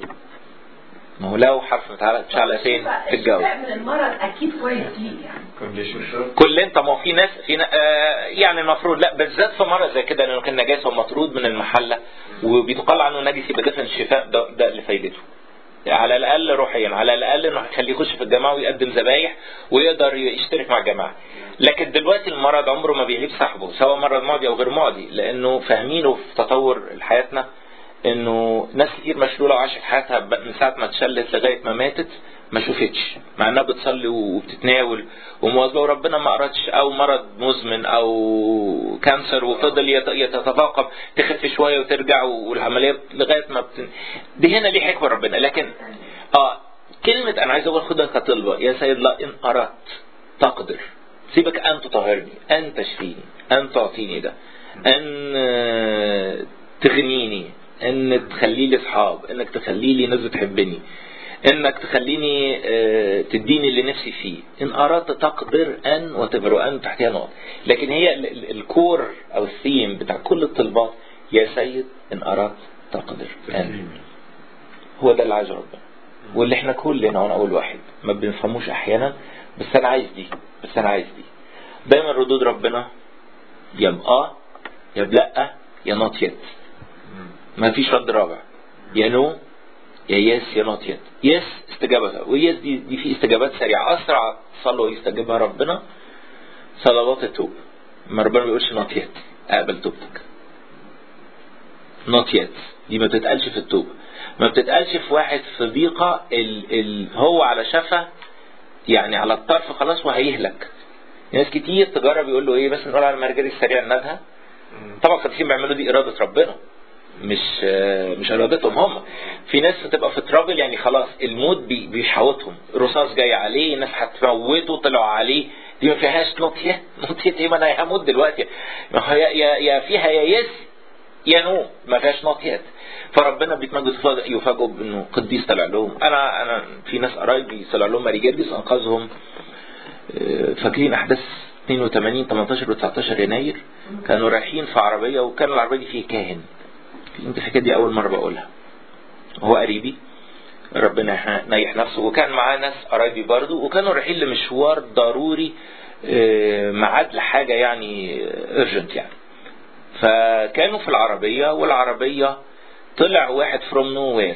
Speaker 1: ما هو لو حرف متعلق مش على فين في الجو
Speaker 5: الشفاء من المرض أكيد كويس ليه يعني
Speaker 2: كونديشن
Speaker 1: كل انت ما هو في ناس في نا- آه يعني المفروض لا بالذات في مره زي كده لانه كان نجاسه ومطرود من المحله وبيتقال عنه نجس يبقى دفن الشفاء ده, ده اللي فايدته على الاقل روحيا على الاقل انه هيخليه يخش في الجماعه ويقدم ذبايح ويقدر يشترك مع الجماعه لكن دلوقتي المرض عمره ما بيغيب صاحبه سواء مرض معدي او غير معدي لانه فاهمينه في تطور حياتنا انه ناس كتير مشلوله وعاشت حياتها ب- من ساعه ما اتشلت لغايه ما ماتت ما شوفتش مع انها بتصلي وبتتناول ومواظبه وربنا ما اردش او مرض مزمن او كانسر وفضل يت- يتفاقم تخف شويه وترجع والعمليه لغايه ما بت... دي هنا ليه حكمه ربنا لكن اه كلمه انا عايز اقول خدها كطلبه يا سيد لا ان اردت تقدر سيبك ان تطهرني ان تشفيني ان تعطيني ده ان آه، تغنيني ان تخلي لي اصحاب انك تخلي لي ناس بتحبني انك تخليني آه، تديني اللي نفسي فيه ان اردت تقدر ان وتبر وان تحتها نقط لكن هي ال- ال- الكور او الثيم بتاع كل الطلبات يا سيد ان اردت تقدر ان هو ده اللي عايزه ربنا واللي احنا كلنا وانا اول واحد ما بنفهموش احيانا بس انا عايز دي بس انا عايز دي دايما ردود ربنا يا بآه يا بلأ يا نوت يت ما فيش رد رابع يا نو يا يس يا نوت يت يس استجابتها ويس دي, دي في استجابات سريعة أسرع صلوة يستجيبها ربنا صلوات التوب ما ربنا ما بيقولش نوت يت أقبل توبتك نوت يت دي ما بتتقالش في التوبة ما بتتقالش في واحد في ضيقة ال ال هو على شفا يعني على الطرف خلاص وهيهلك ناس كتير تجرب يقول له ايه بس نقول على المرجري السريع ندها طبعا الخمسين بيعملوا دي إرادة ربنا مش آه، مش إرادتهم هم في ناس بتبقى في ترابل يعني خلاص الموت بي- بيحوطهم رصاص جاي عليه ناس هتموته طلعوا عليه دي ما فيهاش نوت يا نوت يا ايه ما انا هموت دلوقتي ما هو يا يا يا فيها يا يس يا نو ما فيهاش نوت يت فربنا بيتمجد يفاجئ- يفاجئوا بانه قديس طلع لهم انا انا في ناس قرايبي طلع لهم ماري جرجس انقذهم آه، فاكرين احداث 82 18 و 19 يناير كانوا رايحين في عربيه وكان العربيه دي فيه كاهن يمكن الحكايه دي اول مره بقولها هو قريبي ربنا يح- نيح نفسه وكان معاه ناس قرايبي برضو وكانوا رايحين لمشوار ضروري آه، ميعاد لحاجه يعني ارجنت يعني فكانوا في العربيه والعربيه طلع واحد فروم نو وير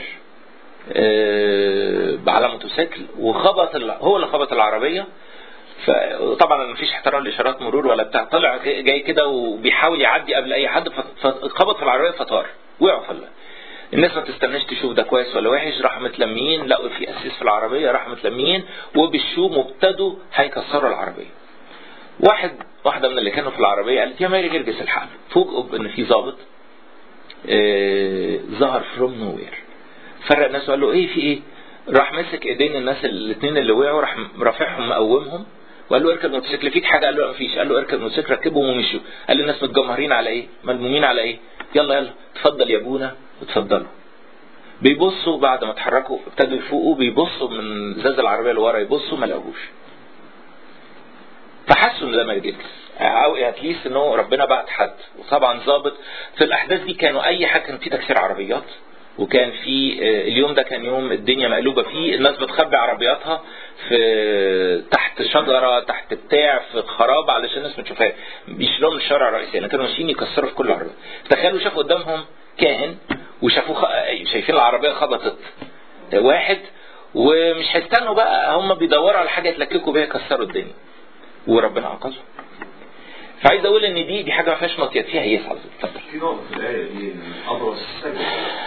Speaker 1: على موتوسيكل وخبط ال- هو اللي خبط العربيه فطبعا مفيش احترام لاشارات مرور ولا بتاع طلع جاي كده وبيحاول يعدي قبل اي حد فت- فخبط في العربيه فطار وقعوا في ال- الناس ما تستناش تشوف ده كويس ولا وحش راحوا متلمين لقوا في اسيس في العربيه راحوا متلمين وبالشوم وابتدوا هيكسروا العربيه واحد واحده من اللي كانوا في العربيه قالت يا ماري جرجس الحق فوجئوا بان في ضابط آه، ظهر فروم نو وير فرق الناس وقال له ايه في ايه راح مسك ايدين الناس الاثنين اللي وقعوا راح رافعهم مقومهم وقال له اركب موتوسيكل فيك حاجه قال له لا مفيش قال له اركب موتوسيكل ركبهم ومشوا قال للناس متجمهرين على ايه ملمومين على ايه يلا يلا اتفضل يا ابونا اتفضلوا بيبصوا بعد ما اتحركوا ابتدوا يفوقوا بيبصوا من زاز العربيه اللي ورا يبصوا ما لقوش فحسوا ان ده ما يجيبش او اتليست انه ربنا بعت حد وطبعا ظابط في الاحداث دي كانوا اي حاجه كان في تكسير عربيات وكان في آه، اليوم ده كان يوم الدنيا مقلوبه فيه الناس بتخبي عربياتها في تحت شجره تحت بتاع في خراب علشان الناس ما تشوفها بيشيلوهم من الشارع الرئيسي يعني كانوا ماشيين يكسروا في كل عربيه تخيلوا شافوا قدامهم كاهن وشافوه خ... شايفين العربيه خبطت واحد ومش هيستنوا بقى هم بيدوروا على حاجه يتلككوا بيها يكسروا الدنيا وربنا انقذهم فعايز اقول ان دي دي حاجه ما فيهاش مطيات فيها هيص عظيم اتفضل
Speaker 3: في نقطة في الآية دي إن أبرز سجد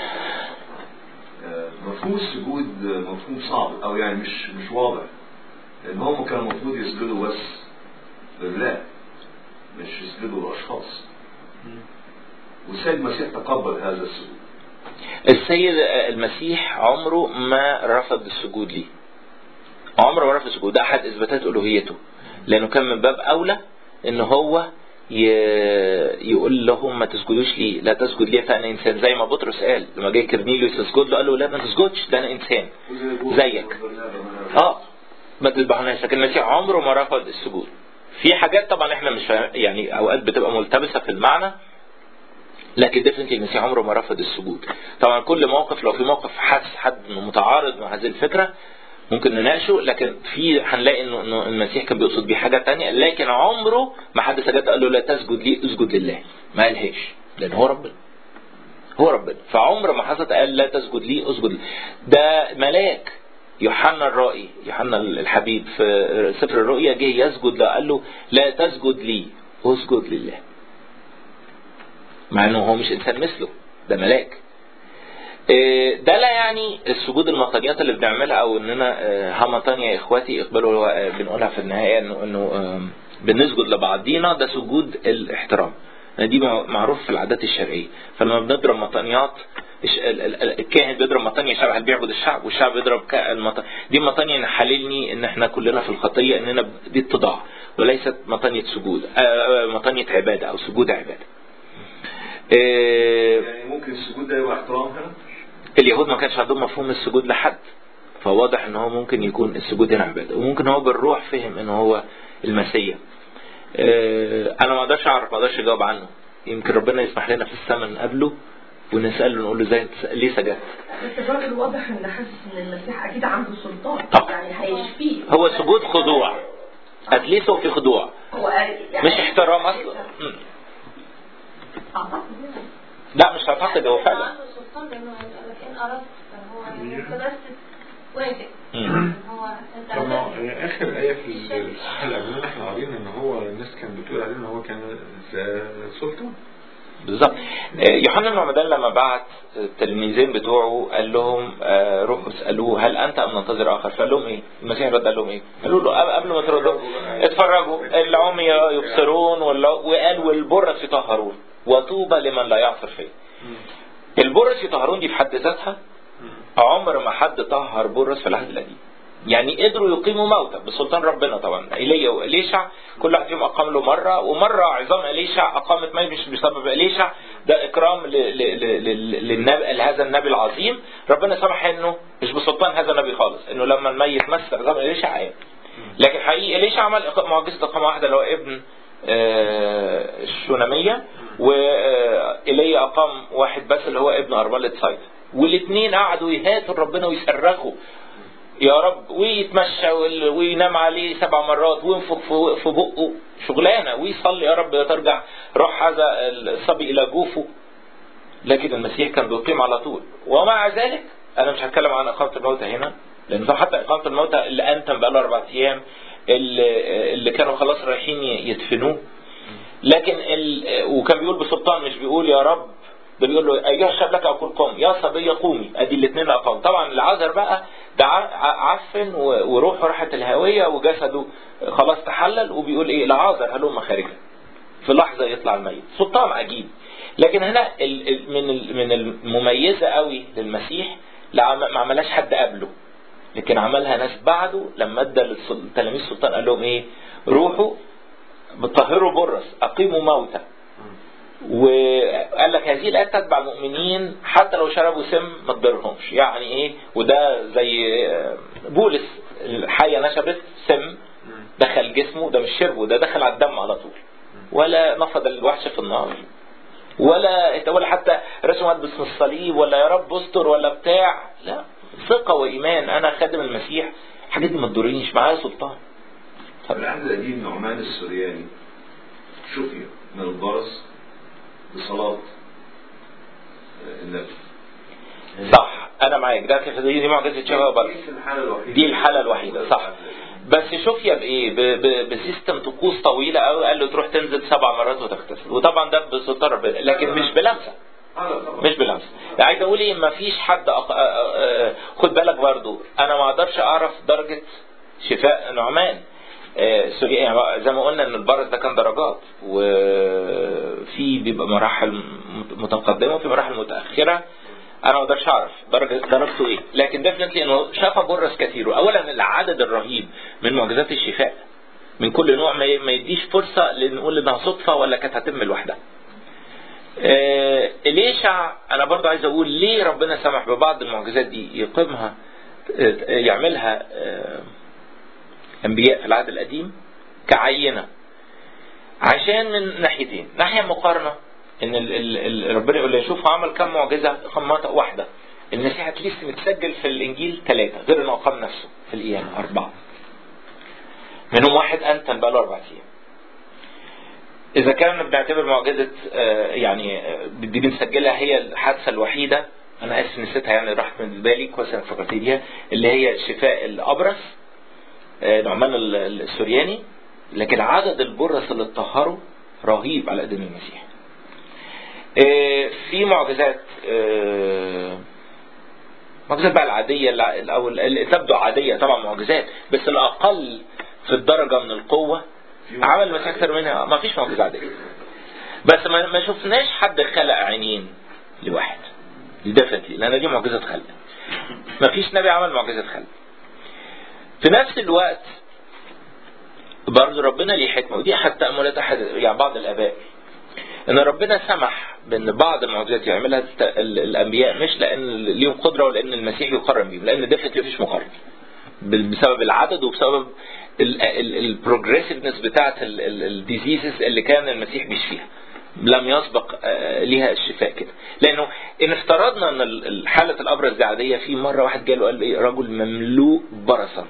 Speaker 3: آه، مفهوم السجود آه، مفهوم صعب أو يعني مش مش واضح لأن هم كانوا المفروض يسجدوا بس لله مش يسجدوا لأشخاص والسيد المسيح تقبل هذا السجود
Speaker 1: السيد المسيح عمره ما رفض السجود ليه عمره ما رفض السجود ده احد اثباتات الوهيته لانه كان من باب اولى ان هو ي... يقول لهم ما تسجدوش لي لا تسجد لي فانا انسان زي ما بطرس قال لما جه كرنيليوس يسجد له قال له لا ما تسجدش ده انا انسان زيك اه ما تذبحوناش لكن المسيح عمره ما رفض السجود في حاجات طبعا احنا مش فاهم يعني اوقات بتبقى ملتبسه في المعنى لكن ديفنتلي المسيح عمره ما رفض السجود طبعا كل موقف لو في موقف حاسس حد إنه متعارض مع هذه الفكره ممكن نناقشه لكن في هنلاقي انه انه المسيح كان بيقصد بيه حاجه تانية لكن عمره ما حد سجد قال له لا تسجد لي اسجد لله ما قالهاش لان هو ربنا هو ربنا فعمر ما حصلت قال لا تسجد لي اسجد لي ده ملاك يوحنا الرائي يوحنا الحبيب في سفر الرؤيا جه يسجد له قال له لا تسجد لي اسجد لله مع انه هو مش انسان مثله ده ملاك إيه، ده لا يعني السجود المطانيات اللي بنعملها او اننا آه، همطانيا يا اخواتي اقبلوا آه، بنقولها في النهايه انه انه آم، بنسجد لبعضينا ده سجود الاحترام دي مع- معروف في العادات الشرعيه فلما بنضرب مطانيات الش- ال- ال- ال- الكاهن بيضرب مطانية الشعب اللي بيعبد الشعب والشعب بيضرب كا- المط... دي مطانية نحللني ان احنا كلنا في الخطية اننا ب- دي اتضاع وليست مطانية سجود آه، آه، مطانية عبادة او سجود عبادة آه،
Speaker 3: يعني ممكن السجود ده يبقى احترام هنا
Speaker 1: اليهود ما كانش عندهم مفهوم السجود لحد فواضح ان هو ممكن يكون السجود هنا عباده وممكن هو بالروح فهم ان هو المسيح آه، انا ما اقدرش اعرف ما اقدرش اجاوب عنه يمكن ربنا يسمح لنا في السماء نقابله ونساله نقول له ازاي ليه سجدت
Speaker 5: بس الراجل واضح ان حاسس ان المسيح اكيد عنده سلطان
Speaker 1: طبعا.
Speaker 5: يعني هيشفيه
Speaker 1: هو سجود خضوع اتليست هو في خضوع
Speaker 5: هو قال يعني
Speaker 1: مش احترام اصلا مم.
Speaker 5: اعتقد يعني
Speaker 1: لا مش هعتقد هو فعلا
Speaker 6: عنده سلطان لانه ان اردت فهو يعني تقدرش توافق
Speaker 1: مم.
Speaker 6: هو انت
Speaker 2: طب ما
Speaker 6: عندك-
Speaker 2: هي اخر ايه في الصحيح الاولاني احنا قارين ان هو الناس كانت بتقول عليه ان هو كان ذا سلطه
Speaker 1: بالظبط آه، يوحنا المعمدان لما بعت التلميذين بتوعه قال لهم آه، روحوا اسالوه هل انت ام ننتظر اخر فقال لهم ايه المسيح رد قال لهم ايه قالوا له قبل- قبل ما تردوا اتفرجوا العمي يبصرون وال- وقال والبرص يطهرون وطوبى لمن لا يعصر فيه البرص يطهرون دي في حد ذاتها عمر ما حد طهر برص في العهد القديم يعني قدروا يقيموا موتى بسلطان ربنا طبعا ايليا واليشع كل واحد فيهم اقام له مره ومره عظام اليشع اقامت ميت مش بسبب اليشع ده اكرام ل- ل- ل- ل- للنبي لهذا النبي العظيم ربنا سمح انه مش بسلطان هذا النبي خالص انه لما الميت مس عظام اليشع عام لكن حقيقي اليشع عمل إق- معجزه اقامه واحده اللي هو ابن آه، الشوناميه وايليا اقام واحد بس اللي هو ابن ارمله صيد والاثنين قعدوا يهاتوا ربنا ويصرخوا يا رب ويتمشى وال- وينام عليه سبع مرات وينفخ في في بقه شغلانه ويصلي يا رب ترجع روح هذا الصبي الى جوفه لكن المسيح كان بيقيم على طول ومع ذلك انا مش هتكلم عن اقامه الموتى هنا لان طبعا حتى اقامه الموتى اللي انتم بقى له اربع ايام اللي, اللي كانوا خلاص رايحين يدفنوه لكن ال... وكان بيقول بسلطان مش بيقول يا رب ده بيقول له ايها الشاب لك اقول قوم يا صبي قومي ادي الاثنين اقام طبعا العذر بقى ده ع- عفن و- وروحه راحت الهويه وجسده خلاص تحلل وبيقول ايه العذر هلم خارجا في لحظه يطلع الميت سلطان عجيب لكن هنا ال- ال- من ال- من المميزه قوي للمسيح لا عم- ما عملهاش حد قبله لكن عملها ناس بعده لما ادى للتلاميذ السلطان قال لهم ايه روحوا بطهروا برص اقيموا موتى وقال لك هذه الآيات تتبع المؤمنين حتى لو شربوا سم ما تضرهمش يعني ايه وده زي بولس الحية نشبت سم دخل جسمه ده مش شربه ده دخل على الدم على طول ولا نفض الوحش في النار ولا ولا حتى رسمت باسم الصليب ولا يا رب استر ولا بتاع لا ثقة وإيمان أنا خادم المسيح الحاجات دي ما تضرنيش معايا سلطان
Speaker 3: في العهد القديم نعمان السورياني شفي من البرص بصلاة النبي
Speaker 1: صح أنا معاك ده كيف دي دي معجزة شفاء برضه
Speaker 3: دي الحالة الوحيدة
Speaker 1: دي الحالة الوحيدة صح بس شوفيا بايه ب- ب- بسيستم طقوس طويله قوي قال له تروح تنزل سبع مرات وتغتسل وطبعا ده بسلطان ربنا لكن مش بلمسه
Speaker 3: آه، لا طبعا.
Speaker 1: مش بلمسه عايز اقول ايه ما فيش حد أق... آه، آه، خد بالك برضو انا ما اقدرش اعرف درجه شفاء نعمان آه، سوري يعني زي ما قلنا ان البرد ده كان درجات وفي بيبقى مراحل متقدمه وفي مراحل متاخره انا ما اقدرش اعرف درجه درجته ايه لكن ديفنتلي انه شاف برص كثير اولا العدد الرهيب من معجزات الشفاء من كل نوع ما ي- ما يديش فرصه لنقول انها صدفه ولا كانت هتتم لوحدها آه، إليشع أنا برضو عايز أقول ليه ربنا سمح ببعض المعجزات دي يقيمها آه، يعملها آه، أنبياء في العهد القديم كعينة عشان من ناحيتين ناحية مقارنة إن ال ال ال ربنا يقول له شوف عمل كم معجزة خمطة واحدة المسيح اتليست متسجل في الإنجيل ثلاثة غير إنه أقام نفسه في القيامة أربعة منهم واحد أنتن بقى له أربع أيام إذا كان بنعتبر معجزة آه، يعني آه، دي بنسجلها هي الحادثة الوحيدة أنا آسف نسيتها يعني راحت من بالي كويس إنك فكرتني بيها اللي هي شفاء الأبرص آه، نعمان ال- ال- السورياني لكن عدد البرص اللي اتطهروا رهيب على قدم المسيح. آه، في معجزات آه، معجزات بقى العادية اللي- أو اللي تبدو عادية طبعا معجزات بس الأقل في الدرجة من القوة عمل مسيح أكثر منها ما فيش معجزة عادية بس ما ما شفناش حد خلق عينين لواحد ديفنتلي لأن دي معجزة خلق ما فيش نبي عمل معجزة خلق في نفس الوقت برضه ربنا ليه حكمة ودي حتى تأملات أحد يعني بعض الآباء ان ربنا سمح بان بعض المعجزات يعملها الت- ال- الانبياء مش لان ليهم قدره ولان المسيح يقارن بيهم لان ديفنتلي مفيش مقارنه بال- بسبب العدد وبسبب البروجريسفنس بتاعت الديزيزز اللي كان المسيح بيشفيها لم يسبق آه، ليها الشفاء كده لانه ان افترضنا ان ال- ال- حاله الابرص دي عاديه في مره واحد جاله قال ايه رجل مملوء برصا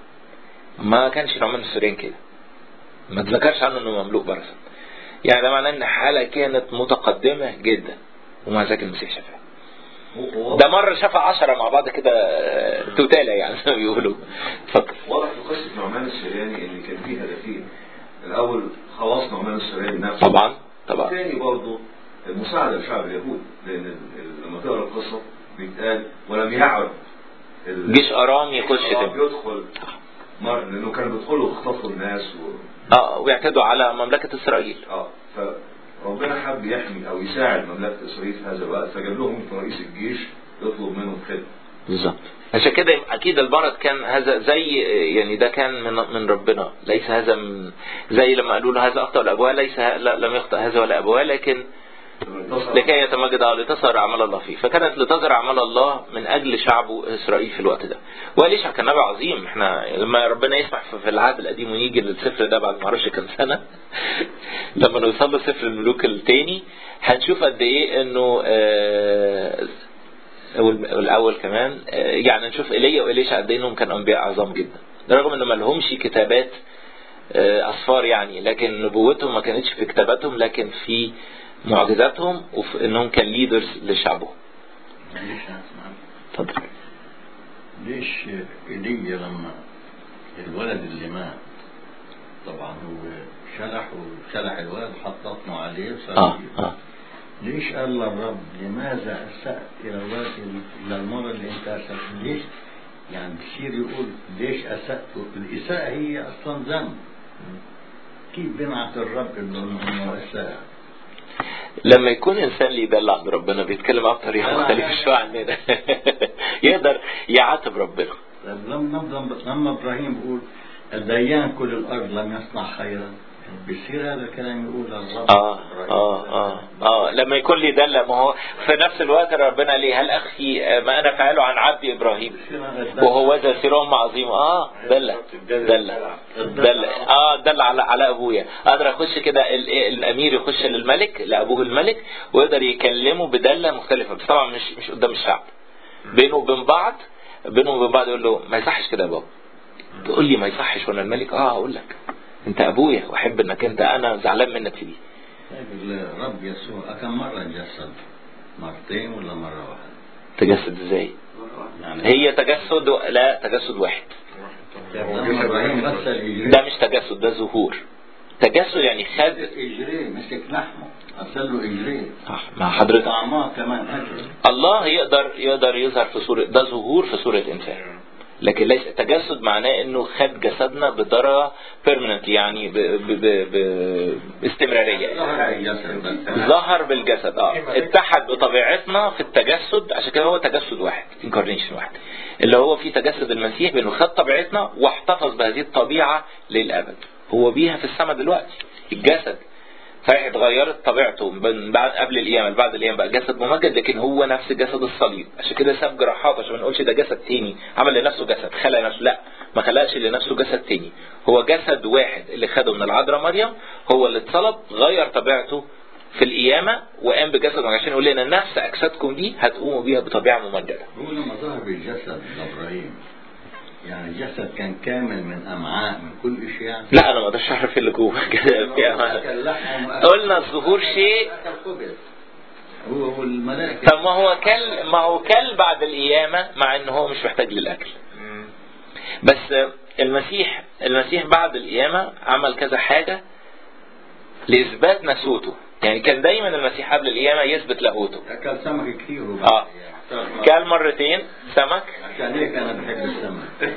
Speaker 1: ما كانش نوع من السوريين كده ما تذكرش عنه انه مملوء برصا يعني ده معناه ان حاله كانت متقدمه جدا ومع ذلك المسيح شفاها ده مرة شاف عشرة مع بعض كده آه، توتالة يعني زي ما بيقولوا اتفضل
Speaker 3: واضح في قصة نعمان السرياني ان كان فيه هدفين الاول خلاص نعمان السرياني نفسه
Speaker 1: طبعا طبعا
Speaker 3: الثاني برضه المساعدة لشعب اليهود لان ال- ال- لما تقرا القصة بيتقال ولم يعد ال-
Speaker 1: جيش ارام يخش
Speaker 3: آه،
Speaker 1: تاني
Speaker 3: يدخل مر لانه كانوا بيدخلوا ويخطفوا الناس و...
Speaker 1: اه ويعتدوا على مملكة اسرائيل
Speaker 3: اه فربنا حب يحمي او يساعد مملكة اسرائيل في هذا الوقت فجاب لهم رئيس الجيش يطلب منهم خدمة
Speaker 1: بالظبط عشان كده اكيد المرض كان هذا زي يعني ده كان من من ربنا ليس هذا من زي لما قالوا له هذا اخطا الابواب ليس لا لم يخطا هذا ولا ابواه لكن لكي يتمجد على لتظهر اعمال الله فيه فكانت لتظهر اعمال الله من اجل شعبه اسرائيل في الوقت ده واليشع كان نبي عظيم احنا لما ربنا يسمح في العهد القديم ونيجي للسفر ده بعد ما اعرفش كام سنه لما نوصل له سفر الملوك الثاني هنشوف قد ايه انه آه وال- والاول كمان آه، يعني نشوف ايليا واليشع قد ايه انهم كانوا انبياء عظام جدا رغم ان ما لهمش كتابات آه، اسفار يعني لكن نبوتهم ما كانتش في كتاباتهم لكن في معجزاتهم وفي انهم كان ليدرز لشعبهم
Speaker 4: ليش أسمع؟
Speaker 1: اتفضل
Speaker 4: ليش ايليا لما الولد اللي مات طبعا هو شلح وشلح الولد حط بطنه عليه وصار
Speaker 1: اه اه
Speaker 4: ليش قال للرب لماذا أسأت إلى الوقت إلى المرة اللي أنت أسأت ليش يعني بصير يقول ليش أسأت الإساءة هي أصلا ذنب كيف بنعت الرب إنه إنه أساء
Speaker 1: لما يكون انسان ليه يدلع عند ربنا بيتكلم معاه بطريقه مختلفه شويه عننا يقدر يعاتب ربنا
Speaker 4: طيب لما لما لما ابراهيم بيقول الديان كل الارض لم يصنع خيرا بيصير هذا الكلام يقول الرب
Speaker 1: اه اه اه اه لما يكون لي دلة ما هو في نفس الوقت ربنا ليه هل اخفي ما انا فعله عن عبدي ابراهيم وهو ذا سيرهم عظيم اه دلة دلة دلة اه دلة على على ابويا اقدر اخش كده ال- الامير يخش للملك لابوه الملك ويقدر يكلمه بدلة مختلفة بس طبعا مش مش قدام الشعب بينه وبين بعض بينه وبين بعض يقول له ما يصحش كده يا بابا تقول لي ما يصحش وانا الملك اه هقول لك انت ابويا واحب انك انت انا زعلان منك في دي
Speaker 4: طيب الرب يسوع كم مرة جسد مرتين ولا مرة واحدة
Speaker 1: تجسد ازاي
Speaker 4: يعني
Speaker 1: هي تجسد و... لا تجسد واحد
Speaker 4: لما ابراهيم غسل اجريه
Speaker 1: ده مش تجسد ده ظهور تجسد يعني خد
Speaker 4: اجريه مسك لحمه غسل له اجريه
Speaker 1: صح مع حضرتك
Speaker 4: طعماه كمان اكل
Speaker 1: الله يقدر يقدر يظهر في صورة ده ظهور في صورة إنسان لكن ليس تجسد معناه انه خد جسدنا بدرجة بيرمننت يعني ب... ب... ب... ب... باستمرارية
Speaker 4: ظهر الجسد بس
Speaker 1: ظهر بالجسد اه اتحد بطبيعتنا في التجسد عشان كده هو تجسد واحد انكارنيشن واحد اللي هو في تجسد المسيح بانه خد طبيعتنا واحتفظ بهذه الطبيعه للابد هو بيها في السماء دلوقتي الجسد صحيح اتغيرت طبيعته من بعد قبل القيامه بعد القيامه بقى جسد ممجد لكن هو نفس جسد الصليب عشان كده ساب جراحات عشان ما نقولش ده جسد تاني عمل لنفسه جسد خلق نفسه لا ما خلقش لنفسه جسد تاني هو جسد واحد اللي خده من العذراء مريم هو اللي اتصلب غير طبيعته في القيامة وقام بجسد عشان يقول لنا نفس أجسادكم دي هتقوموا بيها بطبيعة ممجدة
Speaker 4: هو لما ظهر بالجسد لابراهيم يعني الجسد كان كامل من امعاء من كل شيء يعني
Speaker 1: لا أنا ما أقدرش أعرف اللي جوه كده في أمان.
Speaker 4: أكل لحم وأكل-
Speaker 1: قلنا الظهور شيء
Speaker 4: أكل خبز هو والملائكة
Speaker 1: طب ما هو كل ما هو كل بعد القيامة مع إن هو مش محتاج للأكل بس المسيح المسيح بعد القيامة عمل كذا حاجة لإثبات نسوته يعني كان دايما المسيح قبل القيامة يثبت لاهوته
Speaker 4: أكل سمك كثير هو
Speaker 1: اه كان مرتين سمك
Speaker 4: عشان هيك أنا بحب السمك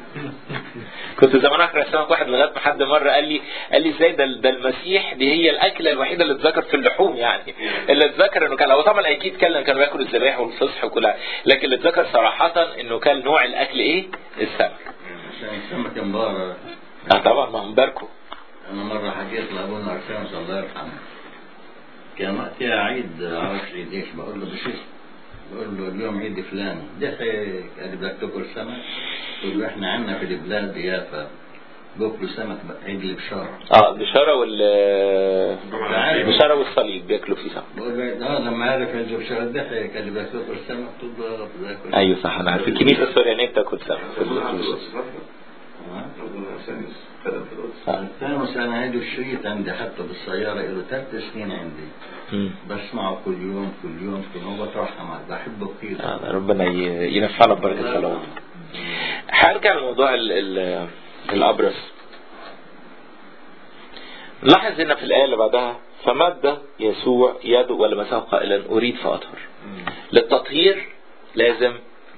Speaker 1: كنت زمان اقرا سمك واحد لغايه ما حد مره قال لي قال لي ازاي ده ده المسيح دي هي الاكله الوحيده اللي اتذكر في اللحوم يعني اللي اتذكر انه كان هو طبعا اكيد كان كانوا بياكلوا الذبائح والفصح وكل لكن اللي اتذكر صراحه انه كان نوع الاكل ايه؟ السمك.
Speaker 4: عشان السمك مبارك
Speaker 1: اه طبعا ما هم باركوا
Speaker 4: أنا مرة حكيت لأبونا عرفان الله يرحمه كان وقتها عيد عرش ليش بقول له بشوف بقول له اليوم عيد فلان دخل قال بدك تاكل سمك قلت له احنا عندنا في البلاد يافا بياكلوا سمك عيد البشارة
Speaker 1: اه البشاره وال البشاره والصليب بياكلوا فيه سمك.
Speaker 4: بقول له اه لما عرف عيد البشارة ضحك قال لي بدك تاكل سمك قلت له باكل
Speaker 1: ايوه صح انا عارف الكنيسه السوريانيه بتاكل سمك في
Speaker 3: ربنا عنده
Speaker 1: ال-
Speaker 3: وصف رحمة.
Speaker 4: آه.
Speaker 3: ربنا سنس خدم في القدس
Speaker 1: آه.
Speaker 4: ثاني سنة عيد الشريط عندي حتى بالسيارة له ثلاث سنين عندي
Speaker 1: مم.
Speaker 4: بسمعه كل يوم كل يوم كل يوم بترحم عليه بحبه كثير
Speaker 1: آه، ربنا ي- ينفعنا ببركه صلواته. هرجع لموضوع ال ال الابرص نلاحظ هنا في الايه اللي بعدها فمد يسوع يده ولمسه قائلا اريد فاطهر للتطهير لازم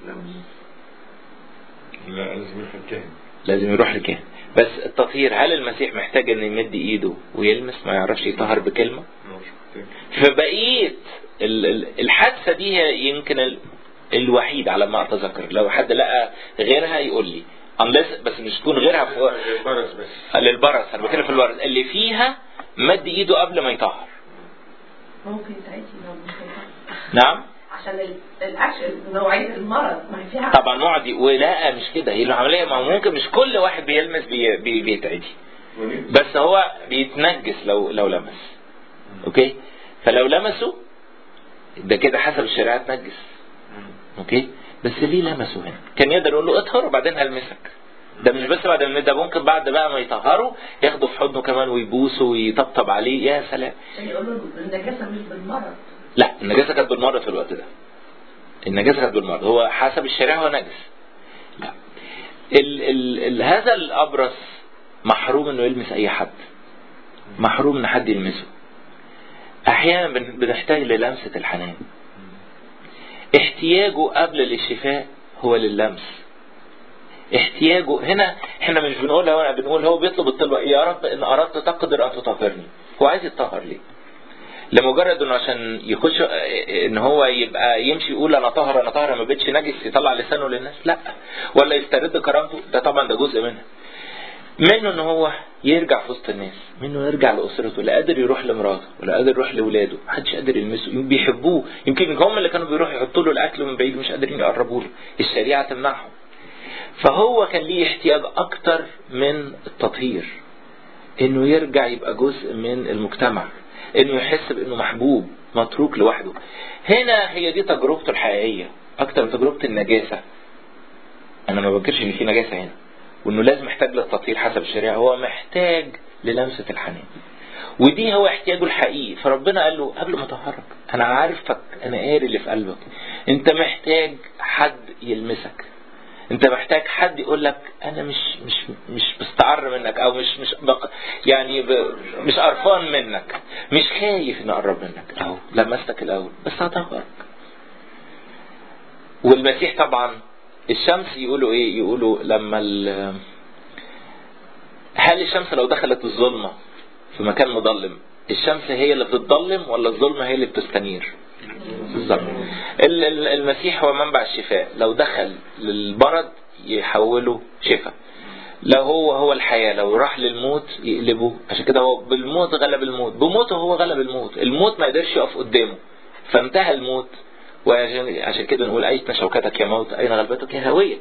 Speaker 2: لا لازم يروح الكاهن
Speaker 1: لازم يروح لكاهن بس التطهير هل المسيح محتاج ان يمد ايده ويلمس ما يعرفش يطهر بكلمه
Speaker 2: هو مش محتاج
Speaker 1: فبقيه ال- ال- الحادثه دي هي يمكن ال- الوحيد على ما اتذكر لو حد لقى غيرها يقول لي unless بس مش تكون غيرها في
Speaker 2: البرص بس
Speaker 1: للبرص انا بتكلم في البرص اللي فيها مد ايده قبل ما يطهر
Speaker 5: ممكن تعيدي لو مش هينفع.
Speaker 1: نعم
Speaker 5: عشان ال- الاكشن نوعيه المرض ما هي فيها
Speaker 1: طبعا معدي ولا مش كده هي العمليه ما هو ممكن مش كل واحد بيلمس بي بي بيتعدي بس هو بيتنجس لو لو لمس اوكي فلو لمسه ده كده حسب الشريعه اتنجس اوكي بس ليه لمسه هنا كان يقدر يقول له اطهر وبعدين هلمسك ده مش بس بعد ما ده ممكن بعد بقى ما يطهره ياخده في حضنه كمان ويبوسه ويطبطب عليه يا سلام
Speaker 5: عشان يقولوا النجاسه مش بالمرض
Speaker 1: لا النجاسه كانت بالمرض في الوقت ده النجاسه كانت بالمرض هو حسب الشريعه هو نجس لا ال ال ال هذا الابرص محروم انه يلمس اي حد محروم ان حد يلمسه احيانا بن- بنحتاج للمسة الحنان احتياجه قبل للشفاء هو لللمس احتياجه هنا احنا مش بنقول هو بنقول هو بيطلب الطلبة يا رب ان اردت تقدر ان تطهرني هو عايز يتطهر ليه لمجرد انه عشان يخش ان هو يبقى يمشي يقول انا طاهر انا طاهر ما بقتش نجس يطلع لسانه للناس لا ولا يسترد كرامته ده طبعا ده جزء منها منه ان هو يرجع في وسط الناس منه يرجع لاسرته لا قادر يروح لمراته ولا قادر يروح لاولاده محدش قادر يلمسه بيحبوه يمكن هم اللي كانوا بيروحوا يحطوا له الاكل من بعيد مش قادرين يقربوا له الشريعه تمنعهم فهو كان ليه احتياج اكتر من التطهير انه يرجع يبقى جزء من المجتمع انه يحس بانه محبوب متروك لوحده هنا هي دي تجربته الحقيقيه اكتر من تجربه النجاسه انا ما بنكرش ان في نجاسه هنا وانه لازم محتاج للتطهير حسب الشريعه هو محتاج للمسه الحنان ودي هو احتياجه الحقيقي فربنا قال له قبل ما اطهرك انا عارفك انا قاري اللي في قلبك انت محتاج حد يلمسك انت محتاج حد يقول لك انا مش مش مش مستعر منك او مش مش بق يعني ب مش قرفان منك مش خايف اني اقرب منك اهو لمستك الاول بس هطهرك والمسيح طبعا الشمس يقولوا ايه يقولوا لما ال هل الشمس لو دخلت الظلمه في مكان مظلم الشمس هي اللي بتتظلم ولا الظلمه هي اللي بتستنير الظلم ال- ال- المسيح هو منبع الشفاء لو دخل للبرد يحوله شفاء لو هو هو الحياة لو راح للموت يقلبه عشان كده هو بالموت غلب الموت بموته هو غلب الموت الموت ما قدرش يقف قدامه فانتهى الموت وعشان عشان كده نقول أين شوكتك يا موت أين غلبتك يا هوية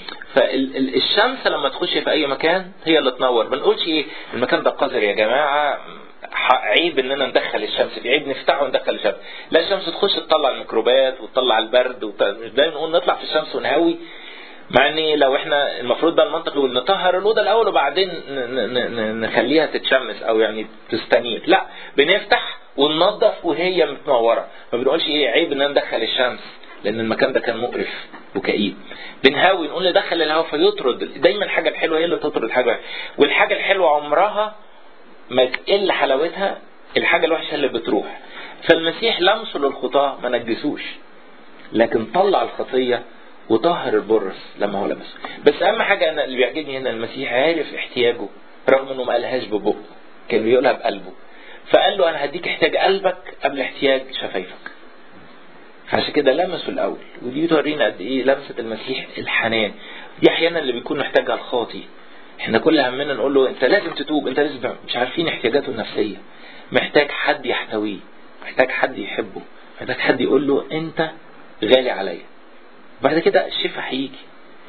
Speaker 1: فالشمس لما تخش في أي مكان هي اللي تنور ما نقولش إيه المكان ده قذر يا جماعة ح- عيب اننا ندخل الشمس فيه عيب نفتحه وندخل الشمس لا الشمس تخش تطلع الميكروبات وتطلع البرد وت... مش دايما نقول نطلع في الشمس ونهوي مع ان لو احنا المفروض بقى المنطق يقول نطهر الاوضه الاول وبعدين ن- ن- ن- نخليها تتشمس او يعني تستنير لا بنفتح وننظف وهي متنوره ما بنقولش ايه عيب ان ندخل الشمس لان المكان ده كان مقرف وكئيب بنهاوي نقول ندخل الهواء فيطرد دايما الحاجه الحلوه هي اللي تطرد الحاجه والحاجه الحلوه عمرها ما تقل حلاوتها الحاجة الوحشة اللي بتروح فالمسيح لمسه للخطاة ما نجسوش لكن طلع الخطية وطهر البرص لما هو لمسه بس أهم حاجة أنا اللي بيعجبني هنا المسيح عارف احتياجه رغم إنه ما قالهاش ببقه كان بيقولها بقلبه فقال له أنا هديك احتياج قلبك قبل احتياج شفايفك عشان كده لمسه الأول ودي بتورينا قد إيه لمسة المسيح الحنان دي أحيانا اللي بيكون محتاجها الخاطي احنا كل همنا نقول له انت لازم تتوب انت لازم تعمل. مش عارفين احتياجاته النفسية محتاج حد يحتويه محتاج حد يحبه محتاج حد يقول له انت غالي عليا بعد كده الشفاء هيجي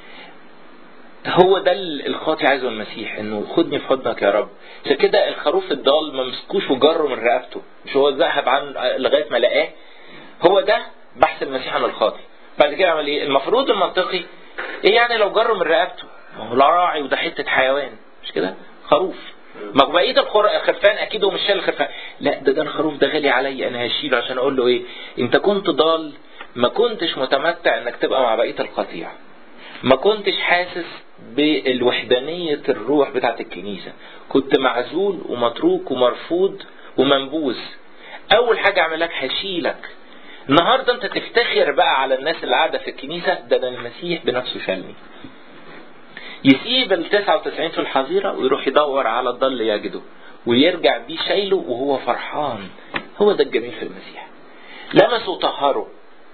Speaker 1: هو ده الخاطي عايزه المسيح انه خدني في حضنك يا رب عشان كده الخروف الضال ما مسكوش وجره من رقبته مش هو ذهب عن لغايه ما لقاه هو ده بحث المسيح عن الخاطي بعد كده عمل ايه المفروض المنطقي ايه يعني لو جره من رقبته ما هو لا راعي وده حته حيوان مش كده خروف ما هو بقيه الخر- الخرفان اكيد هو مش شايل الخرفان لا ده ده الخروف ده غالي عليا انا هشيله عشان اقول له ايه انت كنت ضال ما كنتش متمتع انك تبقى مع بقيه القطيع ما كنتش حاسس بالوحدانية الروح بتاعت الكنيسة كنت معزول ومتروك ومرفوض ومنبوذ اول حاجة اعملك هشيلك النهاردة انت تفتخر بقى على الناس اللي قاعدة في الكنيسة ده ده المسيح بنفسه شالني يسيب ال 99 في الحظيرة ويروح يدور على الضل يجده ويرجع بيه شايله وهو فرحان هو ده الجميل في المسيح لمسه وطهره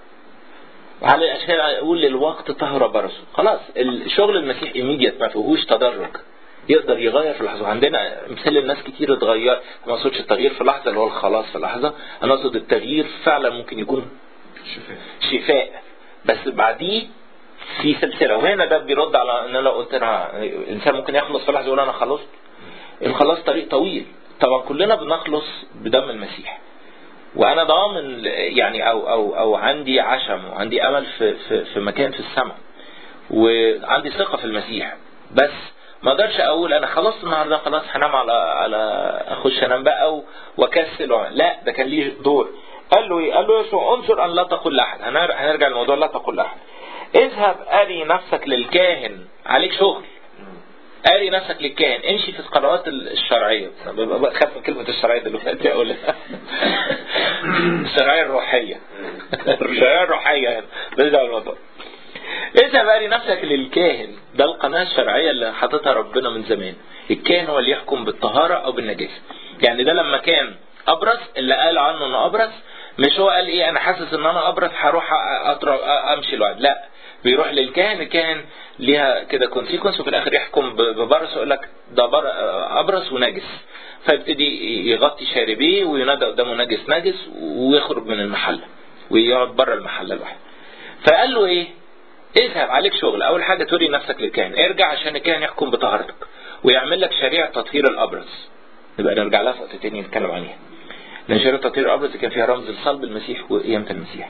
Speaker 1: على عشان اقول للوقت طهر برسه خلاص الشغل المسيح ايميديت ما فيهوش تدرج يقدر يغير في اللحظه عندنا مثال الناس كتير اتغير ما اقصدش التغيير في اللحظه اللي هو الخلاص في اللحظه انا اقصد التغيير فعلا ممكن يكون
Speaker 2: شفاء
Speaker 1: شفاء بس بعديه في سلسله وهنا ده بيرد على ان انا لو قلت انا الانسان ممكن يخلص في لحظه يقول انا خلصت الخلاص طريق طويل طبعا كلنا بنخلص بدم المسيح وانا ضامن يعني او او او عندي عشم وعندي امل في في, في مكان في السماء وعندي ثقه في المسيح بس ما اقدرش اقول انا خلصت النهارده خلاص هنام على على اخش انام بقى و- واكسل وع- لا ده كان ليه دور قال له ايه؟ قال له يسوع انظر ان لا تقل لاحد هنر- هنرجع لموضوع لا تقل لاحد اذهب اري نفسك للكاهن عليك شغل قاري نفسك للكاهن امشي في القراءات الشرعيه ببقى بخاف من كلمه الشرعيه دلوقتي اقولها الشرعيه الروحيه الشرعيه الروحيه هنا ده ده الموضوع اذهب قاري نفسك للكاهن ده القناه الشرعيه اللي حاططها ربنا من زمان الكاهن هو اللي يحكم بالطهاره او بالنجاسه يعني ده لما كان ابرص اللي قال عنه انه ابرص مش هو قال ايه انا حاسس ان انا ابرص هروح اطرق امشي لوحدي لا بيروح للكاهن الكاهن ليها كده كونسيكونس وفي الاخر يحكم ببرص ويقول لك ده بر... ابرص ونجس فيبتدي يغطي شاربيه وينادى قدامه نجس نجس ويخرج من المحله ويقعد بره المحله لوحده فقال له ايه اذهب عليك شغل اول حاجه توري نفسك للكاهن ارجع عشان الكاهن يحكم بطهارتك ويعمل لك شريعه تطهير الابرص نبقى نرجع لها في وقت تاني نتكلم عليها لان شريعه تطهير الابرص كان فيها رمز لصلب المسيح وقيامه المسيح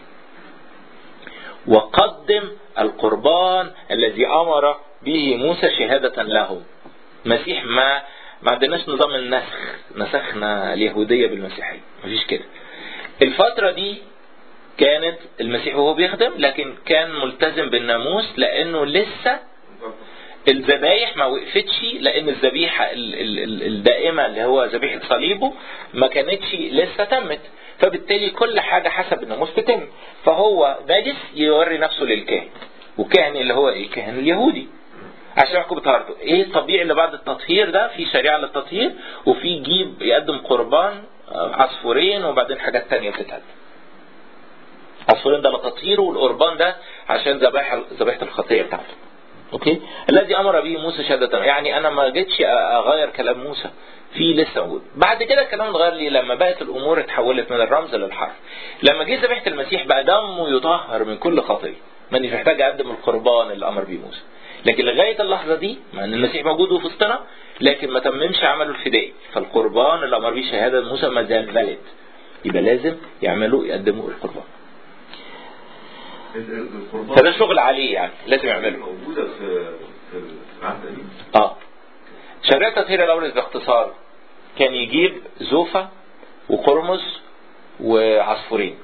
Speaker 1: وقدم القربان الذي امر به موسى شهاده له مسيح ما ما عندناش نظام النسخ نسخنا اليهوديه بالمسيحيه مفيش كده الفتره دي كانت المسيح وهو بيخدم لكن كان ملتزم بالناموس لانه لسه الذبايح ما وقفتش لان الذبيحه ال- ال- ال- الدائمه اللي هو ذبيحه صليبه ما كانتش لسه تمت فبالتالي كل حاجه حسب الناموس بتتم فهو نجس يوري نفسه للكاهن والكاهن اللي هو ايه الكاهن اليهودي عشان يحكم بطهارته ايه الطبيعي اللي بعد التطهير ده في شريعه للتطهير وفي يجيب يقدم قربان آه، عصفورين وبعدين حاجات تانية بتتقدم عصفورين ده للتطهير والقربان ده عشان ذبائح ذبيحه الخطيه بتاعته اوكي الذي امر به موسى شهاده يعني انا ما جيتش اغير كلام موسى في لسه موجود بعد كده الكلام اتغير لي لما بقت الامور اتحولت من الرمز للحرف لما جه ذبيحه المسيح بقى دمه يطهر من كل خطيه مانيش محتاج اقدم القربان اللي امر به موسى لكن لغايه اللحظه دي مع ان المسيح موجود وفي وسطنا لكن ما تممش عمله الفدائي فالقربان اللي امر به شهاده موسى ما زال فالid يبقى لازم يعملوا يقدموا القربان
Speaker 3: ال- ال- القربان
Speaker 1: فده شغل عليه يعني لازم يعمله
Speaker 3: موجودة في في العهد القديم
Speaker 1: اه شريعة تطهير الأول باختصار كان يجيب زوفة وقرمز وعصفورين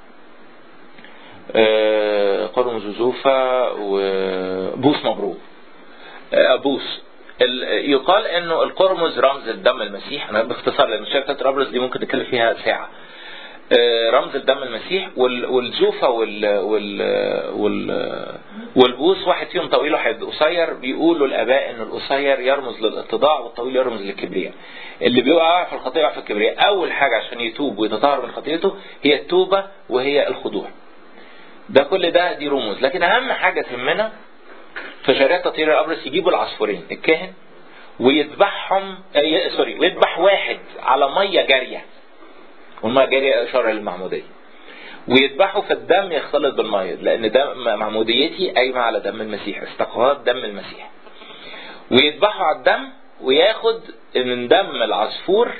Speaker 1: آه، قرمز وزوفة وبوس مبروك آه، بوس ال- يقال انه القرمز رمز الدم المسيح انا باختصار لان شركه الابرز دي ممكن نتكلم فيها ساعه آه، رمز الدم المسيح وال- والزوفه وال وال وال والبوس واحد فيهم طويل واحد قصير بيقولوا الاباء ان القصير يرمز للاتضاع والطويل يرمز للكبرياء اللي بيقع في الخطيه يقع في الكبرياء اول حاجه عشان يتوب ويتطهر من خطيته هي التوبه وهي الخضوع ده كل ده دي رموز لكن اهم حاجه تهمنا في شريعه تطهير الابرص يجيبوا العصفورين الكاهن ويذبحهم آه، سوري ويذبح واحد على ميه جاريه والميه جاريه اشاره للمعموديه ويذبحوا في الدم يختلط بالميه لان ده معموديتي قايمه على دم المسيح استقراء دم المسيح ويذبحوا على الدم وياخد من دم العصفور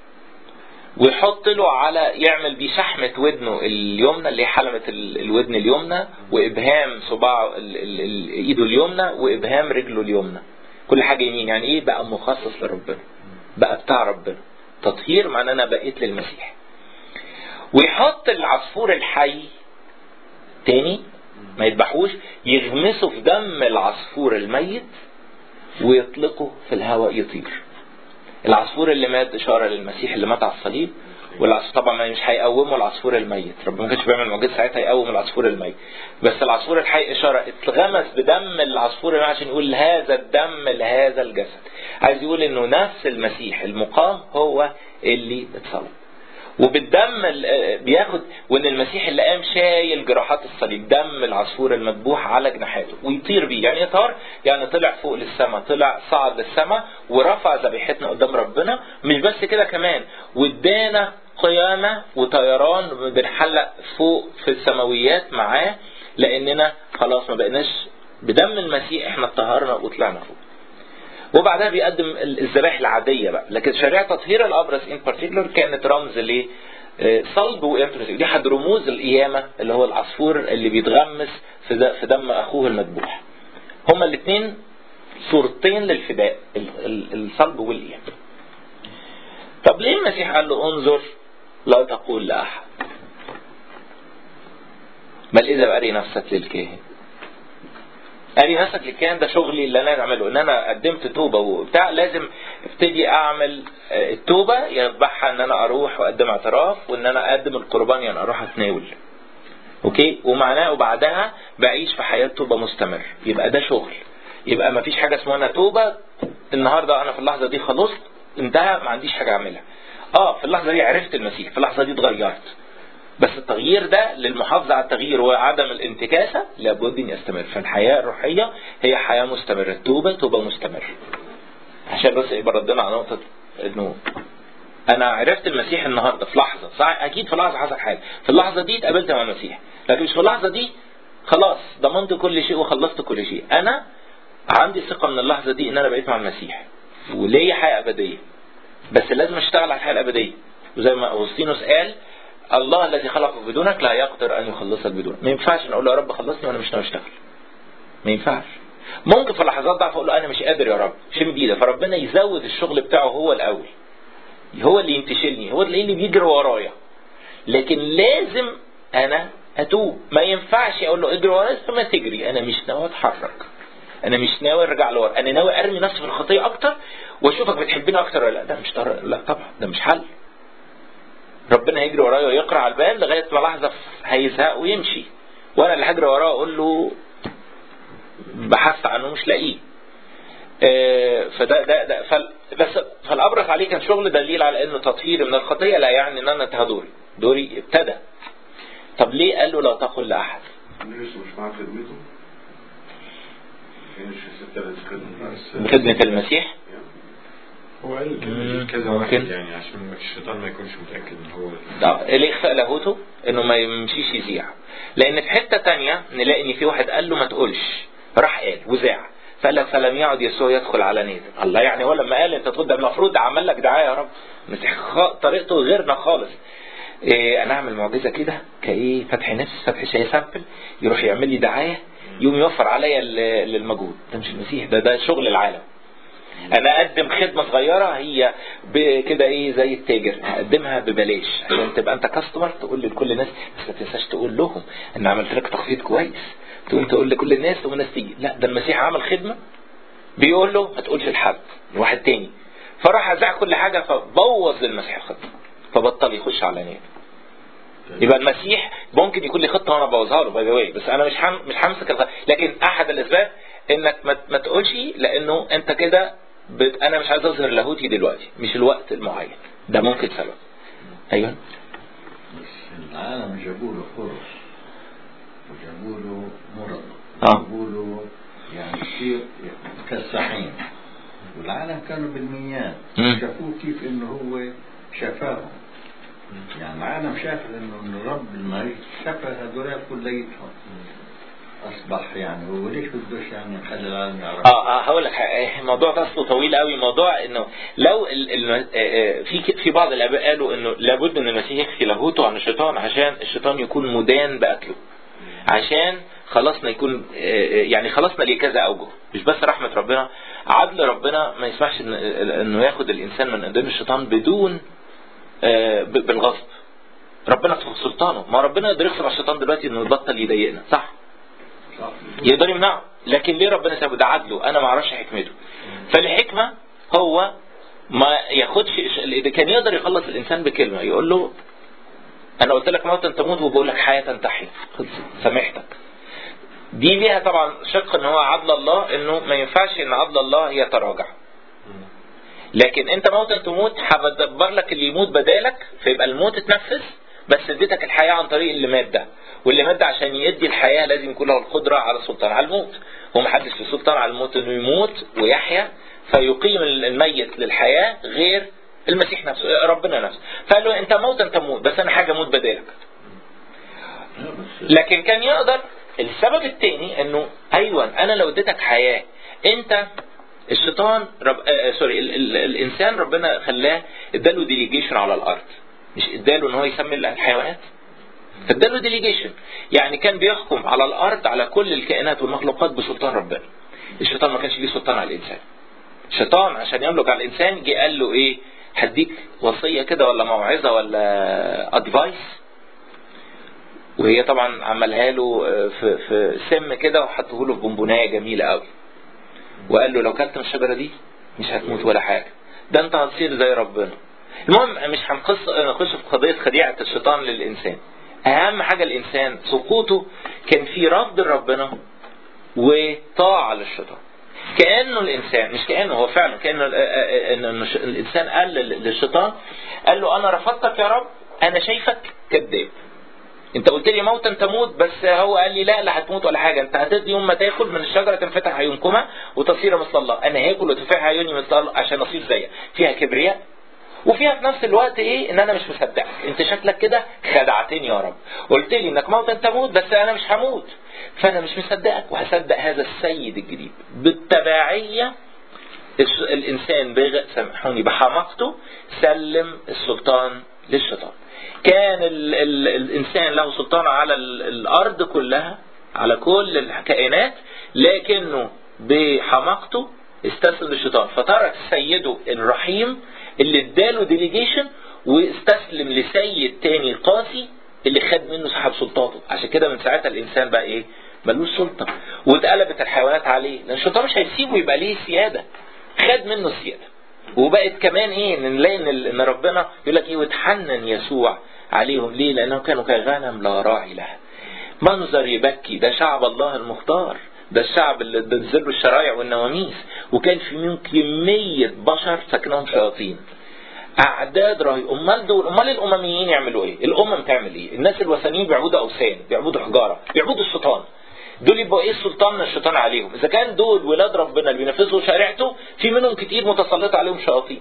Speaker 1: ويحط له على يعمل بيه شحمة ودنه اليمنى اللي هي حلمة ال- الودن اليمنى وإبهام صباعه ال- ال- ال- إيده اليمنى وإبهام رجله اليمنى كل حاجة يمين يعني إيه بقى مخصص لربنا بقى بتاع ربنا تطهير معناه أنا بقيت للمسيح ويحط العصفور الحي تاني ما يذبحوش يغمسه في دم العصفور الميت ويطلقه في الهواء يطير العصفور اللي مات اشاره للمسيح اللي مات على الصليب والعصفور طبعا ما مش هيقوموا العصفور الميت ربنا ما كانش بيعمل معجزه ساعتها يقوم العصفور الميت بس العصفور الحي اشاره اتغمس بدم العصفور الميت عشان يقول هذا الدم لهذا الجسد عايز يقول انه نفس المسيح المقام هو اللي اتصلب وبالدم ال- بياخد وان المسيح اللي قام شايل جراحات الصليب دم العصفور المذبوح على جناحاته ويطير بيه يعني يطار يعني طلع فوق للسماء طلع صعد للسماء ورفع ذبيحتنا قدام ربنا مش بس كده كمان وادانا قيامة وطيران بنحلق فوق في السماويات معاه لاننا خلاص ما بقيناش بدم المسيح احنا اتطهرنا وطلعنا فوق وبعدها بيقدم الذبائح العاديه بقى لكن شريعه تطهير الابرص ان بارتيكولر كانت رمز ل آه، صلب وقيامه المسيح دي حد رموز القيامه اللي هو العصفور اللي بيتغمس في د- في دم اخوه المذبوح هما الاثنين صورتين للفداء ال- ال- الصلب والقيامه طب ليه المسيح قال له انظر لا تقول لاحد بل اذا اري نفسك للكاهن ادي نسك للكيان ده شغلي اللي انا اعمله ان انا قدمت توبه وبتاع لازم ابتدي اعمل آه، التوبه يتبعها ان انا اروح واقدم اعتراف وان انا اقدم القربان يعني اروح اتناول اوكي ومعناه وبعدها بعيش في حياه توبه مستمر يبقى ده شغل يبقى ما فيش حاجه اسمها انا توبه النهارده انا في اللحظه دي خلصت انتهى ما عنديش حاجه اعملها اه في اللحظه دي عرفت المسيح في اللحظه دي اتغيرت بس التغيير ده للمحافظة على التغيير وعدم الانتكاسة لابد ان يستمر فالحياة الروحية هي حياة مستمرة التوبة توبة مستمرة عشان بس يبقى ردنا على نقطة انه انا عرفت المسيح النهاردة في لحظة صح اكيد في لحظة حصل حاجة في اللحظة دي اتقابلت مع المسيح لكن مش في اللحظة دي خلاص ضمنت كل شيء وخلصت كل شيء انا عندي ثقة من اللحظة دي ان انا بقيت مع المسيح وليا حياة ابدية بس لازم اشتغل على الحياة الابدية وزي ما اغسطينوس قال الله الذي خلقك بدونك لا يقدر ان يخلصك بدونك ما ينفعش نقول له يا رب خلصني وانا مش ناوي اشتغل ما ينفعش ممكن في لحظات ضعف اقول له انا مش قادر يا رب شم بايدك فربنا يزود الشغل بتاعه هو الاول هو اللي ينتشلني هو اللي اللي بيجري ورايا لكن لازم انا اتوب ما ينفعش اقول له اجري ورايا ثم تجري انا مش ناوي اتحرك انا مش ناوي ارجع لورا انا ناوي ارمي نفسي في الخطيه اكتر واشوفك بتحبني اكتر ولا لا ده مش طر... لا طبعا ده مش حل ربنا هيجري ورايا ويقرا على الباب لغايه ما لحظه هيزهق ويمشي وانا اللي هجري وراه اقول له بحثت عنه مش لاقيه آه، فده ده ده فال بس فالابرز عليه كان شغل دليل على انه تطهير من الخطيه لا يعني ان انا انتهى دوري دوري ابتدى طب ليه قال له لا تقل لاحد
Speaker 3: لسه مش مع خدمته فين الستة خدمة
Speaker 1: خدمه المسيح
Speaker 2: هو قال
Speaker 1: مم،
Speaker 2: كده كذا
Speaker 1: ممكن.
Speaker 2: واحد يعني عشان الشيطان ما يكونش متأكد ان هو
Speaker 1: ده الاخفاء لاهوته انه ما يمشيش يذيع لان في حته تانية نلاقي ان في واحد قال له ما تقولش راح قال وذاع فقال لك فلم يعد يسوع يدخل على نيته الله يعني هو لما قال انت تقول ده المفروض ده عمل لك دعايه يا رب المسيح خ- طريقته غيرنا خالص إيه انا اعمل معجزه كده كايه فتح نفس فتح شاي سامبل يروح يعمل لي دعايه يوم يوفر عليا ال- للمجهود ده مش المسيح ده ده شغل العالم انا اقدم خدمه صغيره هي ب- كده ايه زي التاجر هقدمها ببلاش عشان تبقى انت كاستمر تقول لكل الناس بس ما تنساش تقول لهم ان عملت لك تخفيض كويس تقوم تقول لكل الناس والناس تيجي لا ده المسيح عمل خدمه بيقول له ما تقولش لحد لواحد تاني فراح اذاع كل حاجه فبوظ المسيح الخطه فبطل يخش على نيته يبقى المسيح ممكن يكون لي خطه وانا بوظها له باي بس انا مش حم مش همسك الخطة. لكن احد الاسباب انك ما, ما تقولش لانه انت كده بت... انا مش عايز اظهر لاهوتي دلوقتي مش الوقت المعين ده ممكن سبب ايوه
Speaker 4: بس العالم جابوا له فرص وجابوا له مرض
Speaker 1: آه.
Speaker 4: جابوا له يعني كثير كساحين والعالم كانوا بالميات
Speaker 1: مم.
Speaker 4: شافوه كيف انه هو شفاهم يعني العالم شاف انه إنه الرب المريض شفى هذول كليتهم اصبح يعني هو ليش بدوش يعني يخلي العالم يعرف
Speaker 1: اه اه هقول لك حاجة. الموضوع ده اصله طويل قوي موضوع انه لو ال ال آه، آه، في ك- في بعض الاباء قالوا انه لابد ان المسيح يخفي لاهوته عن الشيطان عشان الشيطان يكون مدان باكله عشان خلصنا يكون آه، آه، يعني خلصنا ليه كذا اوجه مش بس رحمه ربنا عدل ربنا ما يسمحش إن- انه ياخد الانسان من قدام الشيطان بدون آه، ب- بالغصب ربنا في سلطانه ما ربنا يقدر يغصب على الشيطان دلوقتي انه يبطل يضايقنا صح يقدر يمنعه لكن ليه ربنا سابه ده عدله انا ما اعرفش حكمته فالحكمه هو ما ياخدش إذا كان يقدر يخلص الانسان بكلمه يقول له انا قلت لك موتا تموت وبقول لك حياه تحيا خلص سامحتك دي ليها طبعا شق ان هو عدل الله انه ما ينفعش ان عدل الله يتراجع لكن انت موتا تموت هبدبر لك اللي يموت بدالك فيبقى الموت اتنفس بس اديتك الحياه عن طريق اللي مات ده واللي مات ده عشان يدي الحياه لازم يكون له القدره على السلطان على الموت هو ما حدش له سلطان على الموت انه يموت ويحيا فيقيم الميت للحياه غير المسيح نفسه ربنا نفسه فقال له انت موتا تموت بس انا حاجه اموت بدالك
Speaker 4: لا بس
Speaker 1: لكن كان يقدر السبب الثاني انه ايوه انا لو اديتك حياه انت الشيطان رب... آه سوري ال... ال... الانسان ربنا خلاه اداله ديليجيشن على الارض مش اداله ان هو يسمي الحيوانات فاداله ديليجيشن يعني كان بيحكم على الارض على كل الكائنات والمخلوقات بسلطان ربنا الشيطان ما كانش ليه سلطان على الانسان الشيطان عشان يملك على الانسان جه قال له ايه هديك وصيه كده ولا موعظه ولا ادفايس وهي طبعا عملها له آه، في في سم كده وحطه له في بونبونايه جميله قوي وقال له لو كلت من الشجره دي مش هتموت ولا حاجه ده انت هتصير زي ربنا المهم مش هنخص نخش في قضيه خديعه الشيطان للانسان اهم حاجه الانسان سقوطه كان في رفض لربنا وطاعه للشيطان كانه الانسان مش كانه هو فعلا كانه ال- ان إن الش- الانسان قال لل- للشيطان قال له انا رفضتك يا رب انا شايفك كذاب انت قلت لي موتا تموت بس هو قال لي لا لا هتموت ولا حاجه انت هتدي يوم ما تاكل من الشجره تنفتح عيونكما وتصير مثل الله انا هاكل وتفتح عيوني مثل الله عشان اصير زيك فيها كبرياء وفيها في نفس الوقت ايه ان انا مش مصدقك انت شكلك كده خدعتني يا رب قلت لي انك موتا تموت بس انا مش هموت فانا مش مصدقك وهصدق هذا السيد الجديد بالتبعيه الس- الانسان بغ... سامحوني بحماقته سلم السلطان للشيطان كان ال... ال... الانسان له سلطان على ال... الارض كلها على كل الكائنات لكنه بحماقته استسلم للشيطان فترك سيده الرحيم اللي اداله ديليجيشن واستسلم لسيد تاني قاسي اللي خد منه سحب سلطاته عشان كده من ساعتها الانسان بقى ايه ملوش سلطه واتقلبت الحيوانات عليه لان الشيطان مش هيسيبه يبقى ليه سياده خد منه السياده وبقت كمان ايه ان نلاقي ان ان ربنا يقول لك ايه وتحنن يسوع عليهم ليه لانهم كانوا كغنم لا راعي لها منظر يبكي ده شعب الله المختار ده الشعب اللي بتنزل له الشرايع والنواميس وكان في منهم كمية بشر سكنهم شياطين أعداد رهيبة أمال دول أمال الأمميين يعملوا إيه؟ الأمم تعمل إيه؟ الناس الوثنيين بيعبدوا أوثان بيعبدوا حجارة بيعبدوا الشيطان دول يبقوا ايه السلطان من الشيطان عليهم اذا كان دول ولاد ربنا اللي بينفذوا شريعته في منهم كتير متسلط عليهم شياطين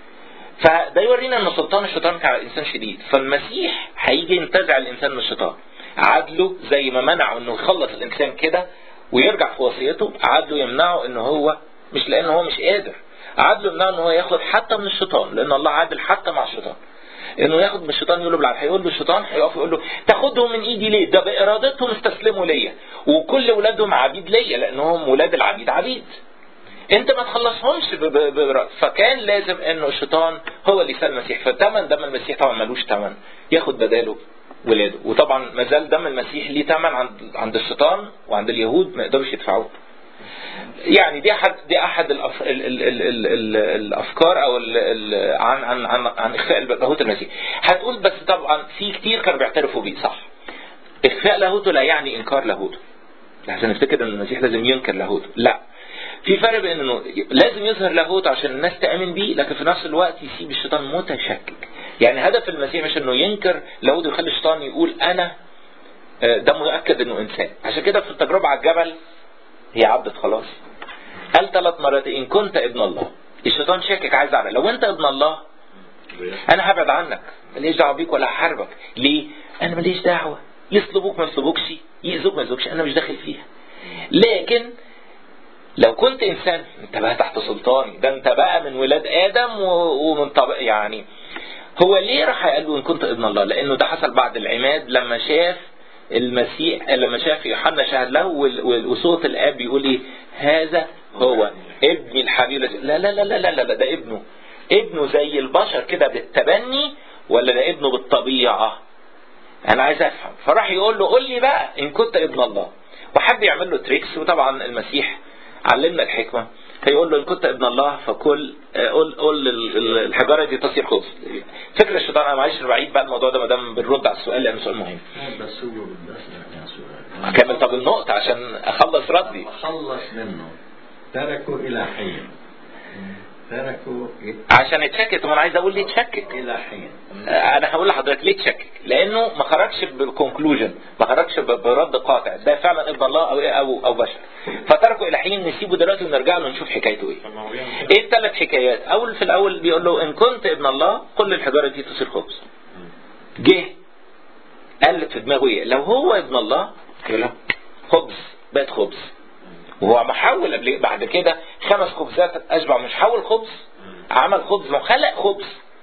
Speaker 1: فده يورينا ان سلطان الشيطان كان على الانسان شديد فالمسيح هيجي ينتزع الانسان من الشيطان عدله زي ما منعه انه يخلص الانسان كده ويرجع في وصيته عدله يمنعه ان هو مش لان هو مش قادر عدله يمنعه ان هو ياخد حتى من الشيطان لان الله عادل حتى مع الشيطان انه ياخد من الشيطان يقول له بالعكس هيقول له الشيطان هيقف يقول له تاخدهم من ايدي ليه ده بارادتهم استسلموا ليا وكل ولادهم عبيد ليا لانهم ولاد العبيد عبيد انت ما تخلصهمش ب- ب- ب- فكان لازم انه الشيطان هو اللي يسال المسيح فالثمن دم المسيح طبعا ملوش ثمن ياخد بداله ولاده وطبعا ما زال دم المسيح ليه ثمن عند عند الشيطان وعند اليهود ما يقدروش يدفعوه يعني دي احد دي احد الأف... ال... ال... ال... ال... ال... الافكار او ال... ال... عن عن عن عن اخفاء لاهوت المسيح هتقول بس طبعا في كتير كانوا بيعترفوا بيه صح اخفاء لاهوته لا يعني انكار لاهوته عشان نفتكر ان المسيح لازم ينكر لاهوته لا في فرق بين انه لازم يظهر لاهوته عشان الناس تامن بيه لكن في نفس الوقت يسيب الشيطان متشكك يعني هدف المسيح مش انه ينكر لاهوته ويخلي الشيطان يقول انا آه، ده مؤكد انه انسان عشان كده في التجربه على الجبل هي عدت خلاص قال ثلاث مرات ان كنت ابن الله الشيطان شاكك عايز يعرف لو انت ابن الله انا هبعد عنك ماليش دعوه بيك ولا هحاربك ليه انا ماليش دعوه يصلبوك ما يصلبوكش يأذوك ما يأذوكش انا مش داخل فيها لكن لو كنت انسان انت بقى تحت سلطاني ده انت بقى من ولاد ادم و- ومن طب يعني هو ليه راح قال له ان كنت ابن الله لانه ده حصل بعد العماد لما شاف المسيح لما شاف يوحنا شهد له وال- وال- وصوت الاب بيقول ايه هذا هو ابني الحبيب الذي- لا لا لا لا لا لا لا، ده ابنه ابنه زي البشر كده بالتبني ولا ده ابنه بالطبيعه انا عايز افهم فراح يقول له قول لي بقى ان كنت ابن الله وحب يعمل له تريكس وطبعا المسيح علمنا الحكمه فيقول له ان كنت ابن الله فكل آه، قول قول ال- ال- الحجاره دي تصير خبز فكر الشيطان انا معلش بعيد بقى الموضوع ده ما دام بنرد على السؤال لانه سؤال مهم
Speaker 4: بس هو بدي اسالك عن سؤال
Speaker 1: اكمل طب النقطه عشان اخلص ردي
Speaker 4: خلص منه تركوا الى حين تركوا
Speaker 1: عشان يتشكك طب انا عايز اقول ليه تشكك
Speaker 4: الى حين
Speaker 1: انا هقول لحضرتك ليه تشكك لانه ما خرجش بالكونكلوجن ما خرجش ب- برد قاطع ده فعلا ابن الله او او او بشر فتركوا الى حين نسيبه دلوقتي ونرجع له نشوف حكايته ايه ايه الثلاث حكايات اول في الاول بيقول له ان كنت ابن الله كل الحجاره دي تصير خبز جه قال في دماغه ايه لو هو ابن الله يقول له خبز بقت خبز وهو محول قبل بعد كده خمس خبزات اشبع مش حول خبز عمل خبز ما هو خلق خبز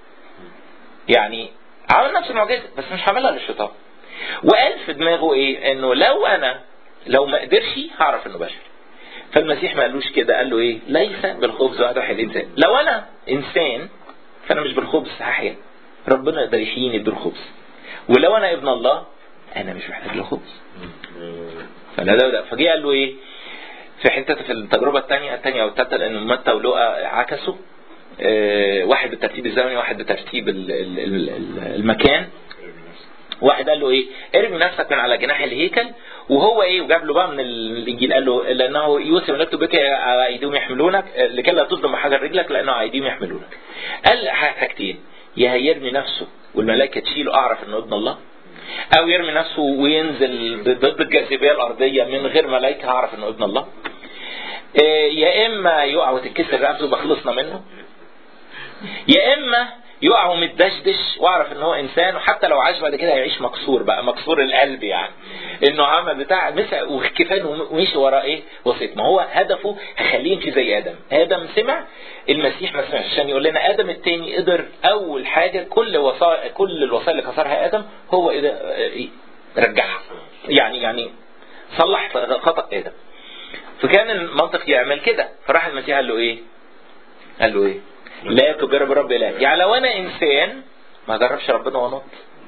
Speaker 1: يعني عمل نفس المعجزه بس مش هعملها للشيطان وقال في دماغه ايه انه لو انا لو ما قدرش هعرف انه بشر فالمسيح ما قالوش كده قال له ايه ليس بالخبز وحده يحيى الانسان لو انا انسان فانا مش بالخبز هحيا ربنا يقدر يحييني بالخبز ولو انا ابن الله انا مش محتاج له خبز فلا ده, ده فجه قال له ايه في حته في التجربه الثانيه الثانيه او الثالثه لان متى ولوقا عكسوا آه، واحد بالترتيب الزمني واحد بالترتيب ال- ال- ال- ال- المكان واحد قال له ايه ارمي نفسك من على جناح الهيكل وهو ايه وجاب له بقى من الانجيل قال له لانه يوسف نكتب بك على ايديهم يحملونك لكي لا تصدم بحجر رجلك لانه على ايديهم يحملونك قال حاجتين يا هيرمي نفسه والملائكه تشيله اعرف انه ابن الله او يرمي نفسه وينزل ضد الجاذبيه الارضيه من غير ملائكه هعرف انه ابن الله إيه، يا اما يقع وتتكسر رقبته يبقى خلصنا منه يا اما يقع ومتدشدش واعرف ان هو انسان وحتى لو عاش بعد كده هيعيش مكسور بقى مكسور القلب يعني انه عمل بتاع مسك وكفايه إنه ومشي ورا ايه وسيط ما هو هدفه هخليه يمشي زي ادم ادم سمع المسيح ما سمعش عشان يقول لنا ادم التاني قدر اول حاجه كل وصايا كل الوصايا اللي كسرها ادم هو إيه ده- إيه؟ رجعها يعني يعني صلح خطا ادم فكان المنطق يعمل كده فراح المسيح قال له ايه قال له ايه لا تجرب رب اله يعني لو انا انسان ما جربش ربنا ونط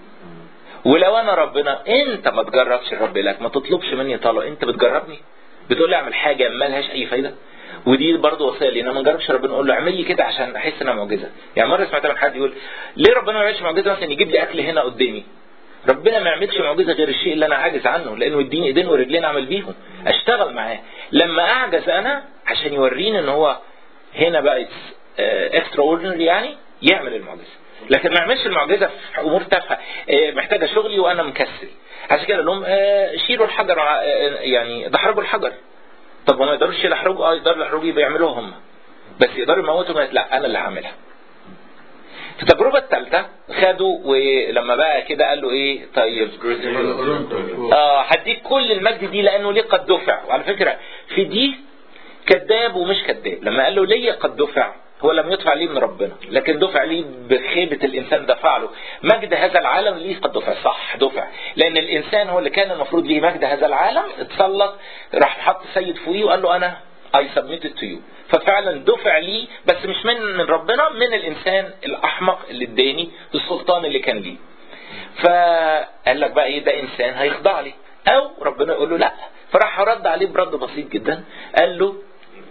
Speaker 1: ولو انا ربنا انت ما تجربش الرب الهك ما تطلبش مني طلب انت بتجربني بتقول لي اعمل حاجه ما لهاش اي فايده ودي برضه وصيه لي انا ما نجربش ربنا اقول له اعمل لي كده عشان احس انها معجزه يعني مره سمعت من حد يقول ليه ربنا ما يعملش معجزه مثلا يجيب لي اكل هنا قدامي ربنا ما يعملش معجزه غير الشيء اللي انا عاجز عنه لانه يديني ايدين ورجلين اعمل بيهم اشتغل معاه لما اعجز انا عشان يوريني ان هو هنا بقى اكسترا اوردينري يعني يعمل المعجزه لكن ما يعملش المعجزه في امور تافهه آه، محتاجه شغلي وانا مكسل عشان كده قال لهم آه، شيلوا الحجر آه، يعني دحرجوا الحجر طب وما يقدروش يحرجوا اه يقدروا يحرجوا يبقى يعملوها هم بس يقدروا يموتوا ما- لا انا اللي هعملها في التجربة الثالثة خدوا ولما بقى كده قال له ايه طيب اه هديك كل المجد دي لانه ليه قد دفع وعلى فكرة في دي كذاب ومش كذاب لما قال له ليه قد دفع هو لم يدفع ليه من ربنا لكن دفع ليه بخيبة الإنسان دفع له مجد هذا العالم ليه قد دفع صح دفع لأن الإنسان هو اللي كان المفروض ليه مجد هذا العالم اتسلط راح حط سيد فوقيه وقال له أنا I submitted to you ففعلا دفع ليه بس مش من من ربنا من الإنسان الأحمق اللي اداني السلطان اللي كان ليه فقال لك بقى ايه ده انسان هيخضع لي او ربنا يقول له لا فراح رد عليه برد بسيط جدا قال له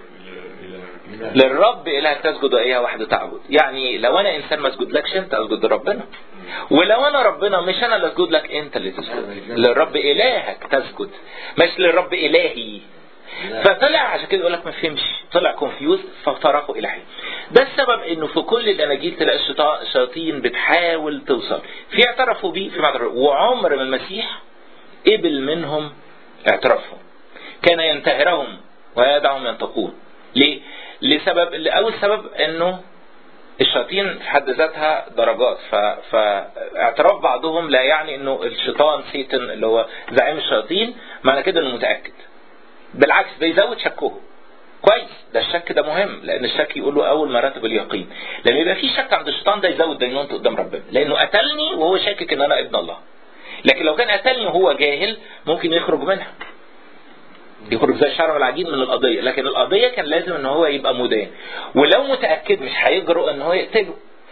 Speaker 1: للرب إله تسجد وإياه وحده تعبد يعني لو أنا إنسان ما اسجدلكش أنت اسجد لربنا ولو أنا ربنا مش أنا اللي اسجد لك أنت اللي تسجد للرب إلهك تسجد مش للرب إلهي فطلع عشان كده يقول لك ما فهمش طلع كونفيوز فافترقوا الى حين ده السبب انه في كل الاناجيل تلاقي الشيطا- الشياطين بتحاول توصل في اعترفوا بيه في بعض الرؤى. وعمر ما المسيح قبل منهم اعترافهم كان ينتهرهم ويدعهم ينطقون ليه؟ لسبب اول سبب انه الشياطين في حد ذاتها درجات ف... فاعتراف بعضهم لا يعني انه الشيطان سيتن اللي هو زعيم الشياطين معنى كده انه متاكد بالعكس ده يزود شكهم كويس ده الشك ده مهم لان الشك يقول له اول مراتب اليقين لما يبقى في شك عند الشيطان ده يزود دينونته قدام ربنا لانه قتلني وهو شاكك ان انا ابن الله لكن لو كان قتلني وهو جاهل ممكن يخرج منها يخرج زي الشعر والعجين من القضيه لكن القضيه كان لازم ان هو يبقى مدان ولو متاكد مش هيجرؤ ان هو يقتله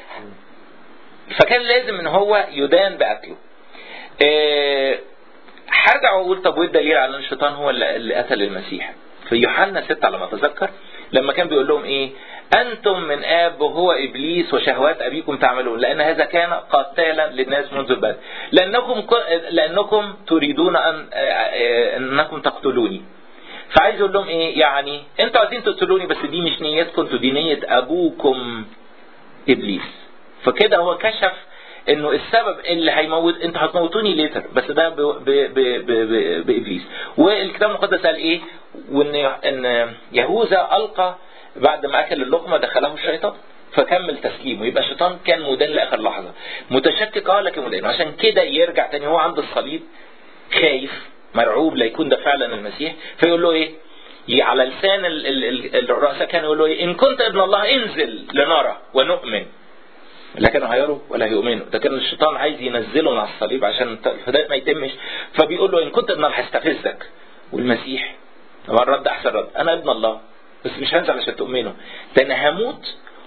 Speaker 1: فكان لازم ان هو يدان بقتله إيه هرجع واقول طب وايه الدليل على ان الشيطان هو اللي اللي قتل المسيح في يوحنا 6 على ما اتذكر لما كان بيقول لهم ايه انتم من اب وهو ابليس وشهوات ابيكم تعملون لان هذا كان قاتلا للناس منذ البدء لانكم ك- لانكم تريدون ان انكم تقتلوني فعايز يقول لهم ايه يعني انتوا عايزين تقتلوني بس دي مش نيتكم انتوا دي نيه ابوكم ابليس فكده هو كشف انه السبب اللي هيموت انتوا هتموتوني ليتر بس ده ب... ب... ب... ب... ب... بابليس والكتاب المقدس قال ايه وان ان يهوذا القى بعد ما اكل اللقمه دخله الشيطان فكمل تسليمه يبقى الشيطان كان مدان لاخر لحظه متشكك اه لكن مدان عشان كده يرجع تاني هو عند الصليب خايف مرعوب لا يكون ده فعلا المسيح فيقول له ايه ي- على لسان ال- ال- ال- الرؤساء كانوا يقولوا ايه ان كنت ابن الله انزل لنرى ونؤمن لا كانوا هيروا ولا هيؤمنوا ده كان الشيطان عايز ينزله من على الصليب عشان ت- ده ما يتمش فبيقول له ان كنت ابن الله هستفزك والمسيح طبعا الرد احسن رد انا ابن الله بس مش هنزل عشان تؤمنوا ده انا هموت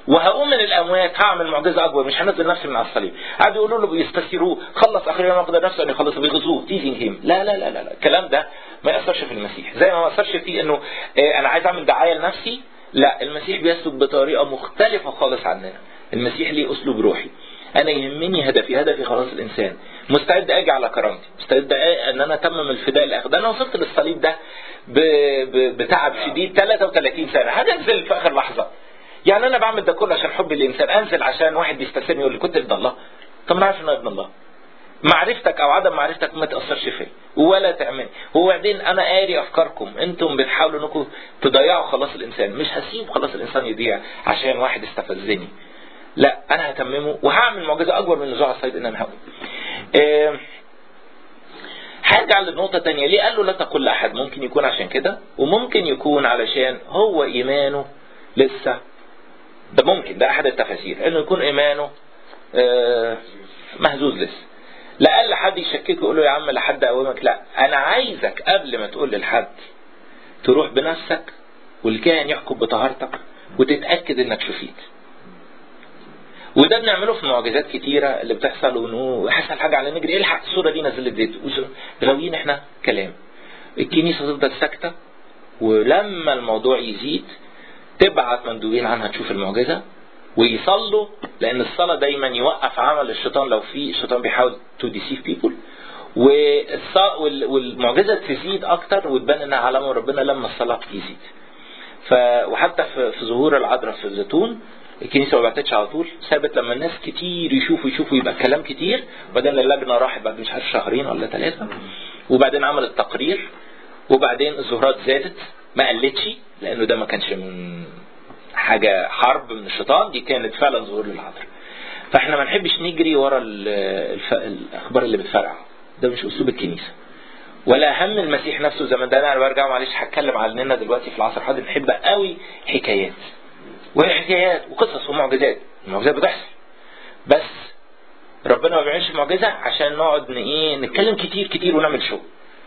Speaker 1: وهقوم من الاموات هعمل معجزه اكبر مش هنزل نفسي من على الصليب قعدوا يقولوا له بيستسيروه خلص اخر يوم يقدر نفسه ان يخلص بيغزوه تيزنج هيم لا لا لا لا لا الكلام ده ما ياثرش في المسيح زي ما ما اثرش فيه انه آه، انا عايز اعمل دعايه لنفسي لا المسيح بيسلك بطريقه مختلفه خالص عننا المسيح ليه اسلوب روحي انا يهمني هدفي هدفي خلاص الانسان مستعد اجي على كرامتي مستعد أ- ان انا اتمم الفداء الاخر ده انا وصلت للصليب ده ب... ب... بتعب شديد 33 سنه هنزل في اخر لحظه يعني انا بعمل ده كله عشان حب الانسان انزل عشان واحد بيستسلم يقول لي كنت ابن الله طب ما عارف انه ابن الله معرفتك او عدم معرفتك ما تاثرش فيا ولا تعمل وبعدين انا قاري افكاركم انتم بتحاولوا انكم تضيعوا خلاص الانسان مش هسيب خلاص الانسان يضيع عشان واحد استفزني لا انا هتممه وهعمل معجزه اكبر من نزوع الصيد ان انا هقول آه، هرجع للنقطة تانية ليه قال له لا تقل لأحد ممكن يكون عشان كده وممكن يكون علشان هو إيمانه لسه ده ممكن ده أحد التفاسير إنه يكون إيمانه آه، مهزوز لسه لا قال لحد يشككه يقول له يا عم لحد أقومك لا أنا عايزك قبل ما تقول للحد تروح بنفسك والكاهن يحكم بطهارتك وتتأكد إنك شفيت وده بنعمله في معجزات كتيرة اللي بتحصل وانه حصل حاجة على نجري الحق الصورة دي نزلت زيت وش- غاويين احنا كلام الكنيسة تفضل ساكتة ولما الموضوع يزيد تبعت مندوبين عنها تشوف المعجزة ويصلوا لان الصلاة دايما يوقف عمل الشيطان لو في الشيطان بيحاول تو ديسيف بيبول والمعجزة تزيد اكتر وتبان انها علامة من ربنا لما الصلاة يزيد ف وحتى في في ظهور العذراء في الزيتون الكنيسه ما بعتتش على طول سابت لما الناس كتير يشوفوا يشوفوا يبقى كلام كتير وبعدين اللجنه راحت بعد مش عارف شهرين ولا ثلاثه وبعدين عملت تقرير وبعدين الظهورات زادت ما قلتش لانه ده ما كانش من حاجه حرب من الشيطان دي كانت فعلا ظهور للعذراء فاحنا ما نحبش نجري ورا ال- الف... الاخبار اللي بتفرقع ده مش اسلوب الكنيسه ولا هم المسيح نفسه زي ما ده انا برجع معلش هتكلم عننا دلوقتي في العصر الحاضر نحب قوي حكايات وهي حكايات وقصص ومعجزات المعجزات بتحصل بس ربنا ما بيعملش معجزه عشان نقعد ن- ايه نتكلم كتير كتير ونعمل شو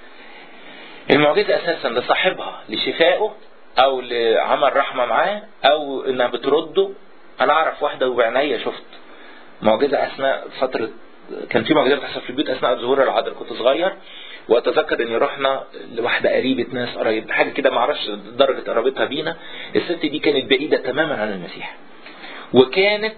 Speaker 1: المعجزه اساسا لصاحبها لشفائه او لعمل رحمه معاه او انها بترده انا اعرف واحده وبعناية شفت معجزه اثناء فتره كان في معجزات بتحصل في البيوت اثناء ظهور العذراء كنت صغير واتذكر اني رحنا لواحده قريبه ناس قريب حاجه كده ما اعرفش درجه قرابتها بينا الست دي كانت بعيده تماما عن المسيح وكانت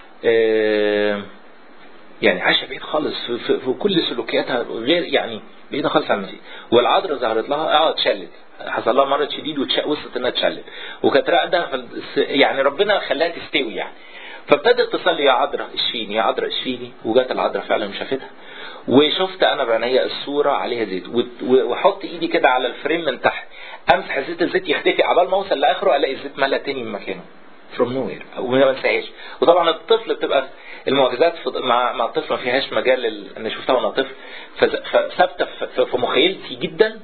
Speaker 1: آه، يعني عايشه بعيد خالص في, في, في كل سلوكياتها غير يعني بعيده خالص عن المسيح والعذراء ظهرت لها اه اتشلت حصل لها مرض شديد وتش- وصلت انها اتشلت وكانت راقده فالس- يعني ربنا خلاها تستوي يعني فابتدت تصلي يا عذراء اشفيني يا عذراء اشفيني وجات العذراء فعلا وشافتها وشفت انا بعينيا الصوره عليها زيت وت- و- واحط ايدي كده على الفريم من تحت امسح زيت الزيت يختفي عبال ما اوصل لاخره الاقي الزيت ملا تاني من مكانه فروم نو وير وما انساهاش وطبعا الطفل بتبقى المعجزات في- مع مع الطفل ما فيهاش مجال لل- انا شفتها وانا طفل فز- فثابته في- في- في مخيلتي جدا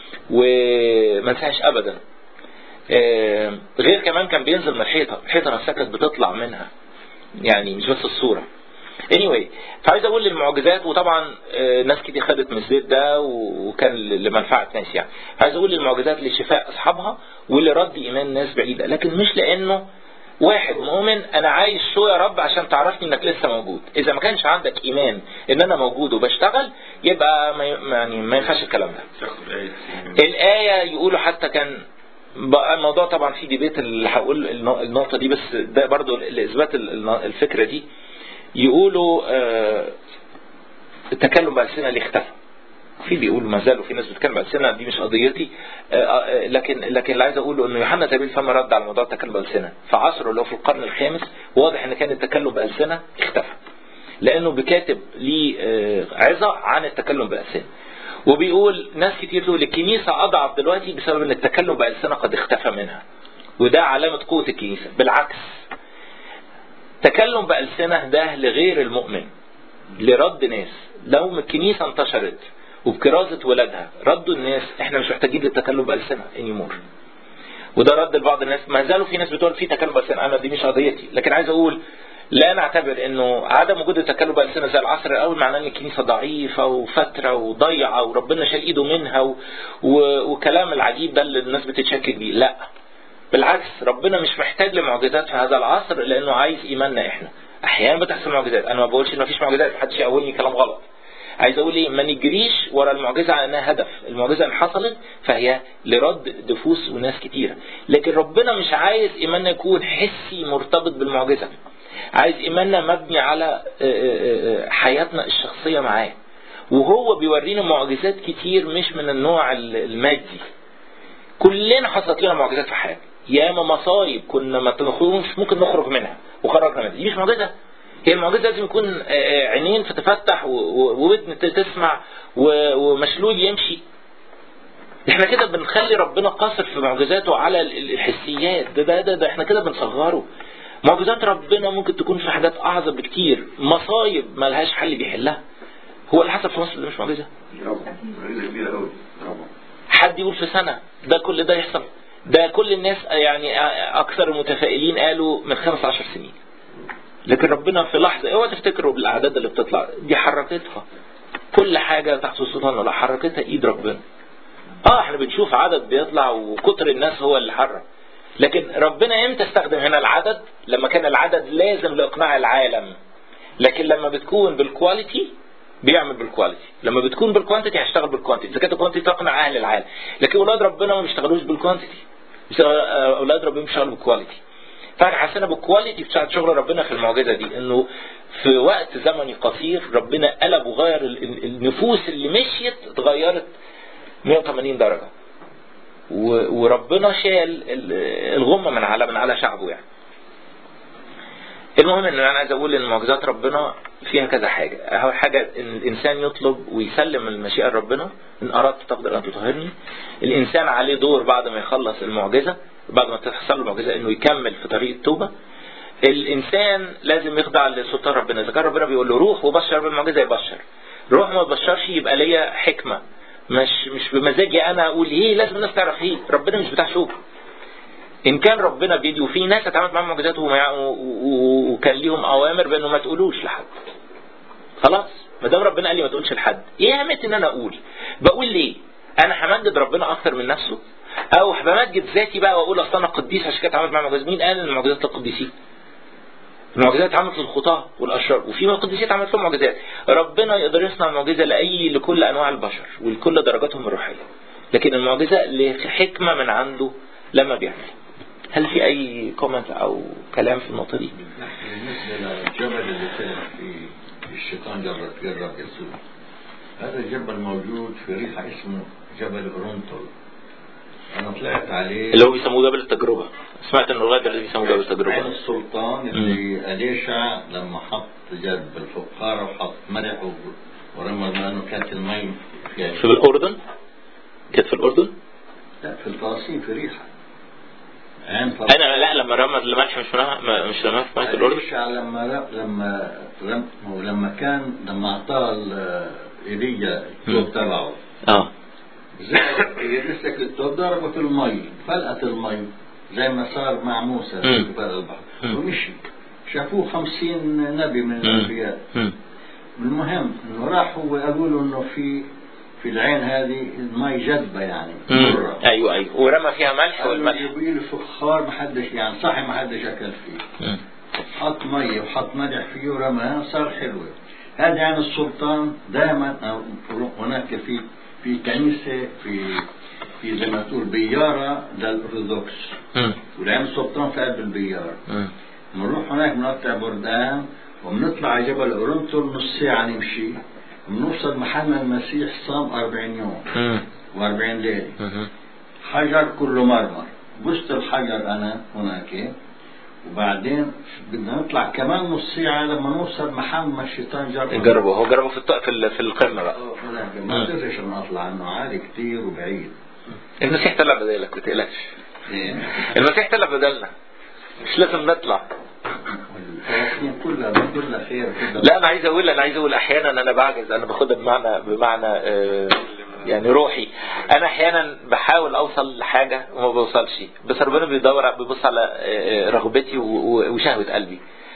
Speaker 1: وما انساهاش ابدا آه، غير كمان كان بينزل من الحيطه الحيطه نفسها كانت بتطلع منها يعني مش بس الصوره anyway فعايز اقول للمعجزات وطبعا آه، ناس كتير خدت من الزيت ده و- وكان لمنفعه ناس يعني عايز اقول للمعجزات لشفاء اصحابها ولرد ايمان ناس بعيده لكن مش لانه واحد مؤمن انا عايش شو يا رب عشان تعرفني انك لسه موجود اذا ما كانش عندك ايمان ان انا موجود وبشتغل يبقى ما ي- يعني ما ينفعش الكلام ده
Speaker 2: تاخد آية
Speaker 1: الآية يقولوا حتى كان بقى الموضوع طبعا في ديبيت اللي هقول النو- النقطة دي بس ده برضو لإثبات ال- ال- الفكرة دي يقولوا آه، التكلم بألسنة اللي اختفى في بيقولوا ما زالوا في ناس بتتكلم بألسنة دي مش قضيتي آه، آه، لكن لكن اللي عايز اقوله انه يوحنا تابيل فما رد على موضوع التكلم بألسنة في عصره اللي هو في القرن الخامس واضح ان كان التكلم بألسنة اختفى لانه بكاتب ليه آه، عظة عن التكلم بألسنة وبيقول ناس كتير تقول الكنيسة أضعف دلوقتي بسبب أن التكلم بألسنة قد اختفى منها وده علامة قوة الكنيسة بالعكس تكلم بألسنة ده لغير المؤمن لرد ناس لو الكنيسة انتشرت وبكرازة ولادها ردوا الناس احنا مش محتاجين للتكلم بألسنة anymore وده رد لبعض الناس ما زالوا في ناس بتقول في تكلم بألسنة انا دي مش قضيتي لكن عايز اقول لا نعتبر انه عدم وجود التكلم بألسنة زي العصر الاول معناه ان الكنيسة ضعيفة وفترة وضيعة وربنا شال ايده منها و... و... وكلام العجيب ده اللي الناس بتتشكك بيه لا بالعكس ربنا مش محتاج لمعجزات في هذا العصر لانه عايز ايماننا احنا احيانا بتحصل معجزات انا ما بقولش ان مفيش معجزات محدش يقولني كلام غلط عايز اقول ايه ما نجريش ورا المعجزه على انها هدف المعجزه ان حصلت فهي لرد نفوس وناس كتيره لكن ربنا مش عايز ايماننا يكون حسي مرتبط بالمعجزه عايز ايماننا مبني على آه، آه، آه، حياتنا الشخصيه معاه وهو بيورينا معجزات كتير مش من النوع ال- المادي كلنا حصلت لنا معجزات في حياتنا ياما مصايب كنا ما تخرجش ممكن نخرج منها وخرجنا منها دي مش معجزه هي المعجزه لازم يكون آه، آه، عينين فتفتح و- و- وودن ت- تسمع و- ومشلول يمشي احنا كده بنخلي ربنا قاصر في معجزاته على ال- ال- الحسيات ده ده ده, ده احنا كده بنصغره معجزات ربنا ممكن تكون في حاجات اعظم بكتير مصايب ملهاش حل بيحلها هو اللي حصل في مصر ده مش معجزه
Speaker 3: طبعا معجزه كبيره قوي طبعا
Speaker 1: حد يقول في سنة ده كل ده يحصل ده كل الناس يعني أكثر المتفائلين قالوا من خمس عشر سنين لكن ربنا في لحظة اوعى تفتكروا بالأعداد اللي بتطلع دي حركتها كل حاجة تحت سلطان ولا حركتها إيد ربنا اه احنا بنشوف عدد بيطلع وكتر الناس هو اللي حرك لكن ربنا امتى استخدم هنا العدد لما كان العدد لازم لإقناع العالم لكن لما بتكون بالكواليتي بيعمل بالكواليتي لما بتكون بالكوانتيتي هيشتغل بالكوانتيتي اذا كانت الكوانتيتي تقنع اهل العالم لكن اولاد ربنا ما بيشتغلوش بالكوانتيتي بيشتغل- آه، اولاد ربنا بيشتغلوا بالكواليتي فاحنا حسينا بالكواليتي بتاعت شغل ربنا في المعجزه دي انه في وقت زمني قصير ربنا قلب وغير ال- ال- النفوس اللي مشيت اتغيرت 180 درجه و- وربنا شال ال- الغمه من على من على شعبه يعني المهم ان انا عايز اقول ان معجزات ربنا فيها كذا حاجه اول حاجه ان الانسان يطلب ويسلم المشيئه لربنا ان اردت تقدر ان تطهرني الانسان عليه دور بعد ما يخلص المعجزه بعد ما تحصل له المعجزه انه يكمل في طريق التوبه الانسان لازم يخضع لسلطان ربنا اذا كان ربنا بيقول له روح وبشر بالمعجزه يبشر روح ما تبشرش يبقى ليا حكمه مش مش بمزاجي انا اقول ايه لازم الناس تعرف ايه ربنا مش بتاع شغل ان كان ربنا بيدي وفي ناس اتعاملت معاهم معجزات وما- و- و- وكان ليهم اوامر بانه ما تقولوش لحد خلاص ما دام ربنا قال لي ما تقولش لحد ايه اهميه ان انا اقول بقول ليه انا همجد ربنا اكتر من نفسه او بمجد ذاتي بقى واقول اصل انا قديس عشان كده اتعاملت مع معجزات مين قال ان المعجزات للقديسين المعجزات اتعملت للخطاة والأشرار وفي قديسين اتعملت لهم معجزات ربنا يقدر يصنع معجزة لأي لكل أنواع البشر ولكل درجاتهم الروحية لكن المعجزة لحكمة من عنده لما بيعمل هل في أي كومنت أو كلام في النقطة دي؟
Speaker 4: بالنسبة للجبل اللي طلع فيه الشيطان جرب فيه الرب يسوع هذا الجبل موجود في ريحة اسمه جبل أورونتول أنا طلعت عليه
Speaker 1: اللي هو بيسموه جبل التجربة سمعت إنه لغاية دلوقتي بيسموه جبل
Speaker 4: عين
Speaker 1: التجربة
Speaker 4: السلطان اللي أليشع لما حط جد بالفقارة وحط ملح و- ورمى لأنه كانت المي فيها
Speaker 1: في الأردن كانت في الأردن
Speaker 4: لا في الفلسطين في ريحة عين فلسطين
Speaker 1: أنا لا لما رمى الملح مش رمى ما- مش رماه في مية الأردن
Speaker 4: أليشع لما ر- لما لما ولما كان لما أعطاه ال- إيليا الثوب تبعه
Speaker 1: اه
Speaker 4: زي يمسك الثوب ضربه في المي فلقت المي زي ما صار مع موسى في
Speaker 1: مم.
Speaker 4: جبال البحر
Speaker 1: مم.
Speaker 4: ومشي شافوه خمسين نبي من
Speaker 1: مم.
Speaker 4: الأنبياء
Speaker 1: مم.
Speaker 4: المهم انه راح هو قالوا له انه في في العين هذه المي جذبه يعني
Speaker 1: مم.
Speaker 4: مرة.
Speaker 1: ايوه ايوه ورمى فيها ملح
Speaker 4: قالوا
Speaker 1: والملح
Speaker 4: يجيبوا له فخار ما حدش يعني صحي ما حدش اكل فيه
Speaker 1: مم.
Speaker 4: حط مي وحط ملح فيه ورماه صار حلوه هذا يعني السلطان دائما أو هناك في في كنيسه في في زي ما تقول بياره للارثوذكس
Speaker 1: مم.
Speaker 4: والعين السلطان في قلب البياره
Speaker 1: مم.
Speaker 4: بنروح هناك بنقطع بردان وبنطلع على جبل أورنتول نص ساعة نمشي بنوصل محلنا المسيح صام 40 يوم
Speaker 1: مم.
Speaker 4: و40 ليلة
Speaker 1: مم.
Speaker 4: حجر كله مرمر بست الحجر أنا هناك وبعدين بدنا نطلع كمان نص ساعة لما نوصل محل ما الشيطان جرب
Speaker 1: جربوا هو جربوا في الط- في ال- في القمه بقى
Speaker 4: هناك ما قدرتش أنا أطلع إنه عالي كتير وبعيد
Speaker 1: المسيح طلع بدالك ما تقلقش
Speaker 4: إيه.
Speaker 1: المسيح طلع بدلنا مش لازم نطلع
Speaker 4: الفلسطين كلها كلها خير كلها
Speaker 1: لا انا عايز اقول انا عايز اقول احيانا انا بعجز انا باخدها بمعنى بمعنى آه، يعني روحي انا احيانا بحاول اوصل لحاجه وما بوصلش بس ربنا بيدور بيبص على آه، رغبتي و- و- وشهوه قلبي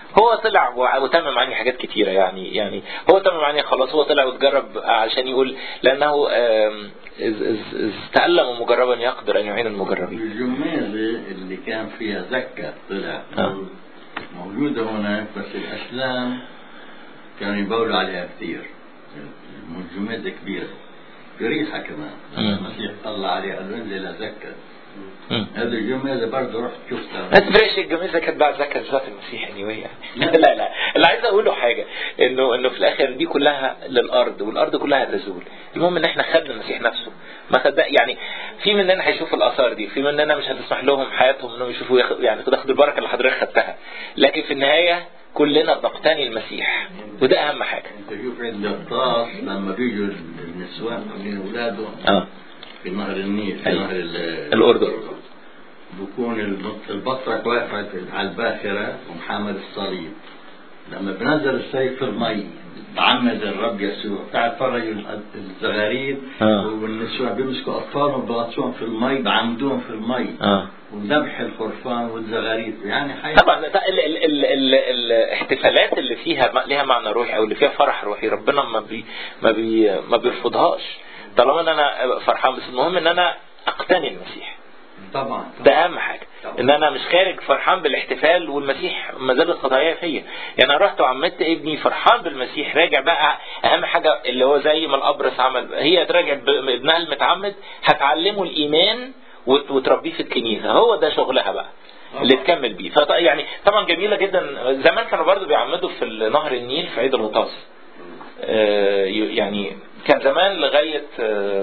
Speaker 1: هو طلع و- وتمم عني حاجات كتيرة يعني يعني هو تمم عني خلاص هو طلع وتجرب عشان يقول لأنه آم، إذ إذ- إذ تألم مجربا يقدر أن يعين المجربين
Speaker 4: الجمازة اللي كان فيها زكاة طلع
Speaker 1: آه.
Speaker 4: موجودة هناك بس الأسلام كانوا يبولوا عليها كثير الجمازة كبيرة بريحة كمان
Speaker 1: مم.
Speaker 4: المسيح طلع عليها قال له انزل زكاة
Speaker 1: مم.
Speaker 4: هذه الجمازة برضه رحت شفتها
Speaker 1: ما تفرقش الجميزة كانت بعد زكاة ذات المسيح anyway يعني لا لا اللي عايز اقوله حاجة انه انه في الاخر دي كلها للارض والارض كلها تزول المهم ان احنا خدنا المسيح نفسه ما خد يعني في مننا هيشوف الاثار دي في مننا مش هتسمح لهم حياتهم انهم يشوفوا ياخد يعني تاخد البركة اللي حضرتك خدتها لكن في النهاية كلنا بنقتني المسيح وده اهم حاجة
Speaker 4: انت شوف عند الطاس لما بيجوا النسوان من اولادهم
Speaker 1: اه
Speaker 4: في نهر النيل في
Speaker 1: أيوة.
Speaker 4: نهر ال-
Speaker 1: الأردن.
Speaker 4: بكون البط- البطرك واقفة على الباخرة ومحمل الصليب لما بنزل السيف في المي تعمد الرب يسوع تعال فرجوا الزغاريد
Speaker 1: آه.
Speaker 4: والنسوان بيمسكوا اطفالهم بغطسوهم في المي بعمدوهم في المي
Speaker 1: اه
Speaker 4: وذبح الخرفان والزغاريد يعني حياة
Speaker 1: طبعا ال- ال- ال- ال- الاحتفالات اللي فيها م- ليها معنى روحي او اللي فيها فرح روحي ربنا ما بي ما بي ما بيرفضهاش طالما ان انا فرحان بس المهم ان انا اقتني المسيح
Speaker 4: طبعا
Speaker 1: ده اهم حاجه ان انا مش خارج فرحان بالاحتفال والمسيح ما زالت خطاياي فيا يعني انا رحت وعمدت ابني فرحان بالمسيح راجع بقى اهم حاجه اللي هو زي ما الابرص عمل هي تراجع ابنها المتعمد هتعلمه الايمان وت- وتربيه في الكنيسه هو ده شغلها بقى اللي تكمل بيه فط- يعني طبعا جميله جدا زمان كانوا برضو بيعمدوا في نهر النيل في عيد الغطاس آه، ي- يعني كان زمان لغايه آه،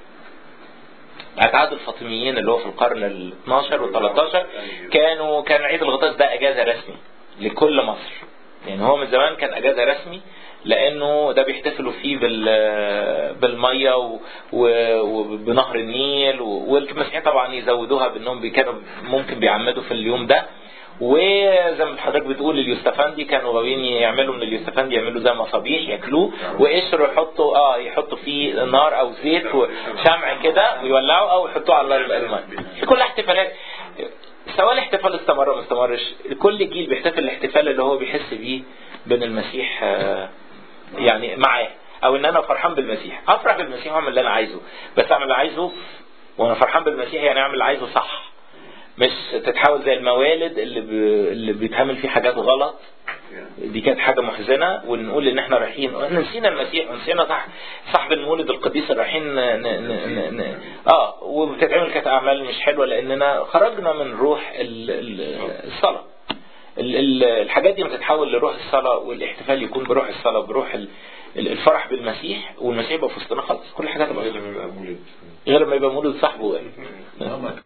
Speaker 1: أتعاد الفاطميين اللي هو في القرن ال 12 وال 13 كانوا كان عيد الغطاس ده أجازة رسمي لكل مصر يعني هو من زمان كان أجازة رسمي لأنه ده بيحتفلوا فيه بال بالمية و- و- وبنهر النيل و- والمسيحيين طبعا يزودوها بأنهم بي- كانوا ممكن بيعمدوا في اليوم ده وزي ما حضرتك بتقول اليوستفندي كانوا غاويين يعملوا من اليوستفندي يعملوا زي مصابيح ياكلوه وقشر يحطوا اه يحطوا فيه نار او زيت وشمع كده ويولعوا او يحطوه على الماء في كل احتفالات سواء الاحتفال استمر وما استمرش كل جيل بيحتفل الاحتفال اللي هو بيحس بيه بين المسيح آه، يعني معاه او ان انا فرحان بالمسيح افرح بالمسيح واعمل اللي انا عايزه بس اعمل اللي عايزه وانا فرحان بالمسيح يعني اعمل اللي عايزه صح مش تتحول زي الموالد اللي ب... اللي بيتعمل فيه حاجات غلط دي كانت حاجه محزنه ونقول ان احنا رايحين نسينا المسيح ونسينا صح صاحب المولد القديس اللي رايحين ن... ن... ن... ن... اه وبتتعمل كانت اعمال مش حلوه لاننا خرجنا من روح ال... ال... الصلاه ال- ال- الحاجات دي ما تتحول لروح الصلاه والاحتفال يكون بروح الصلاه بروح ال- ال- الفرح بالمسيح والمسيح يبقى في وسطنا خالص كل حاجه تبقى
Speaker 2: لازم يبقى مولد
Speaker 1: غير ما يبقى مولد صاحبه يعني.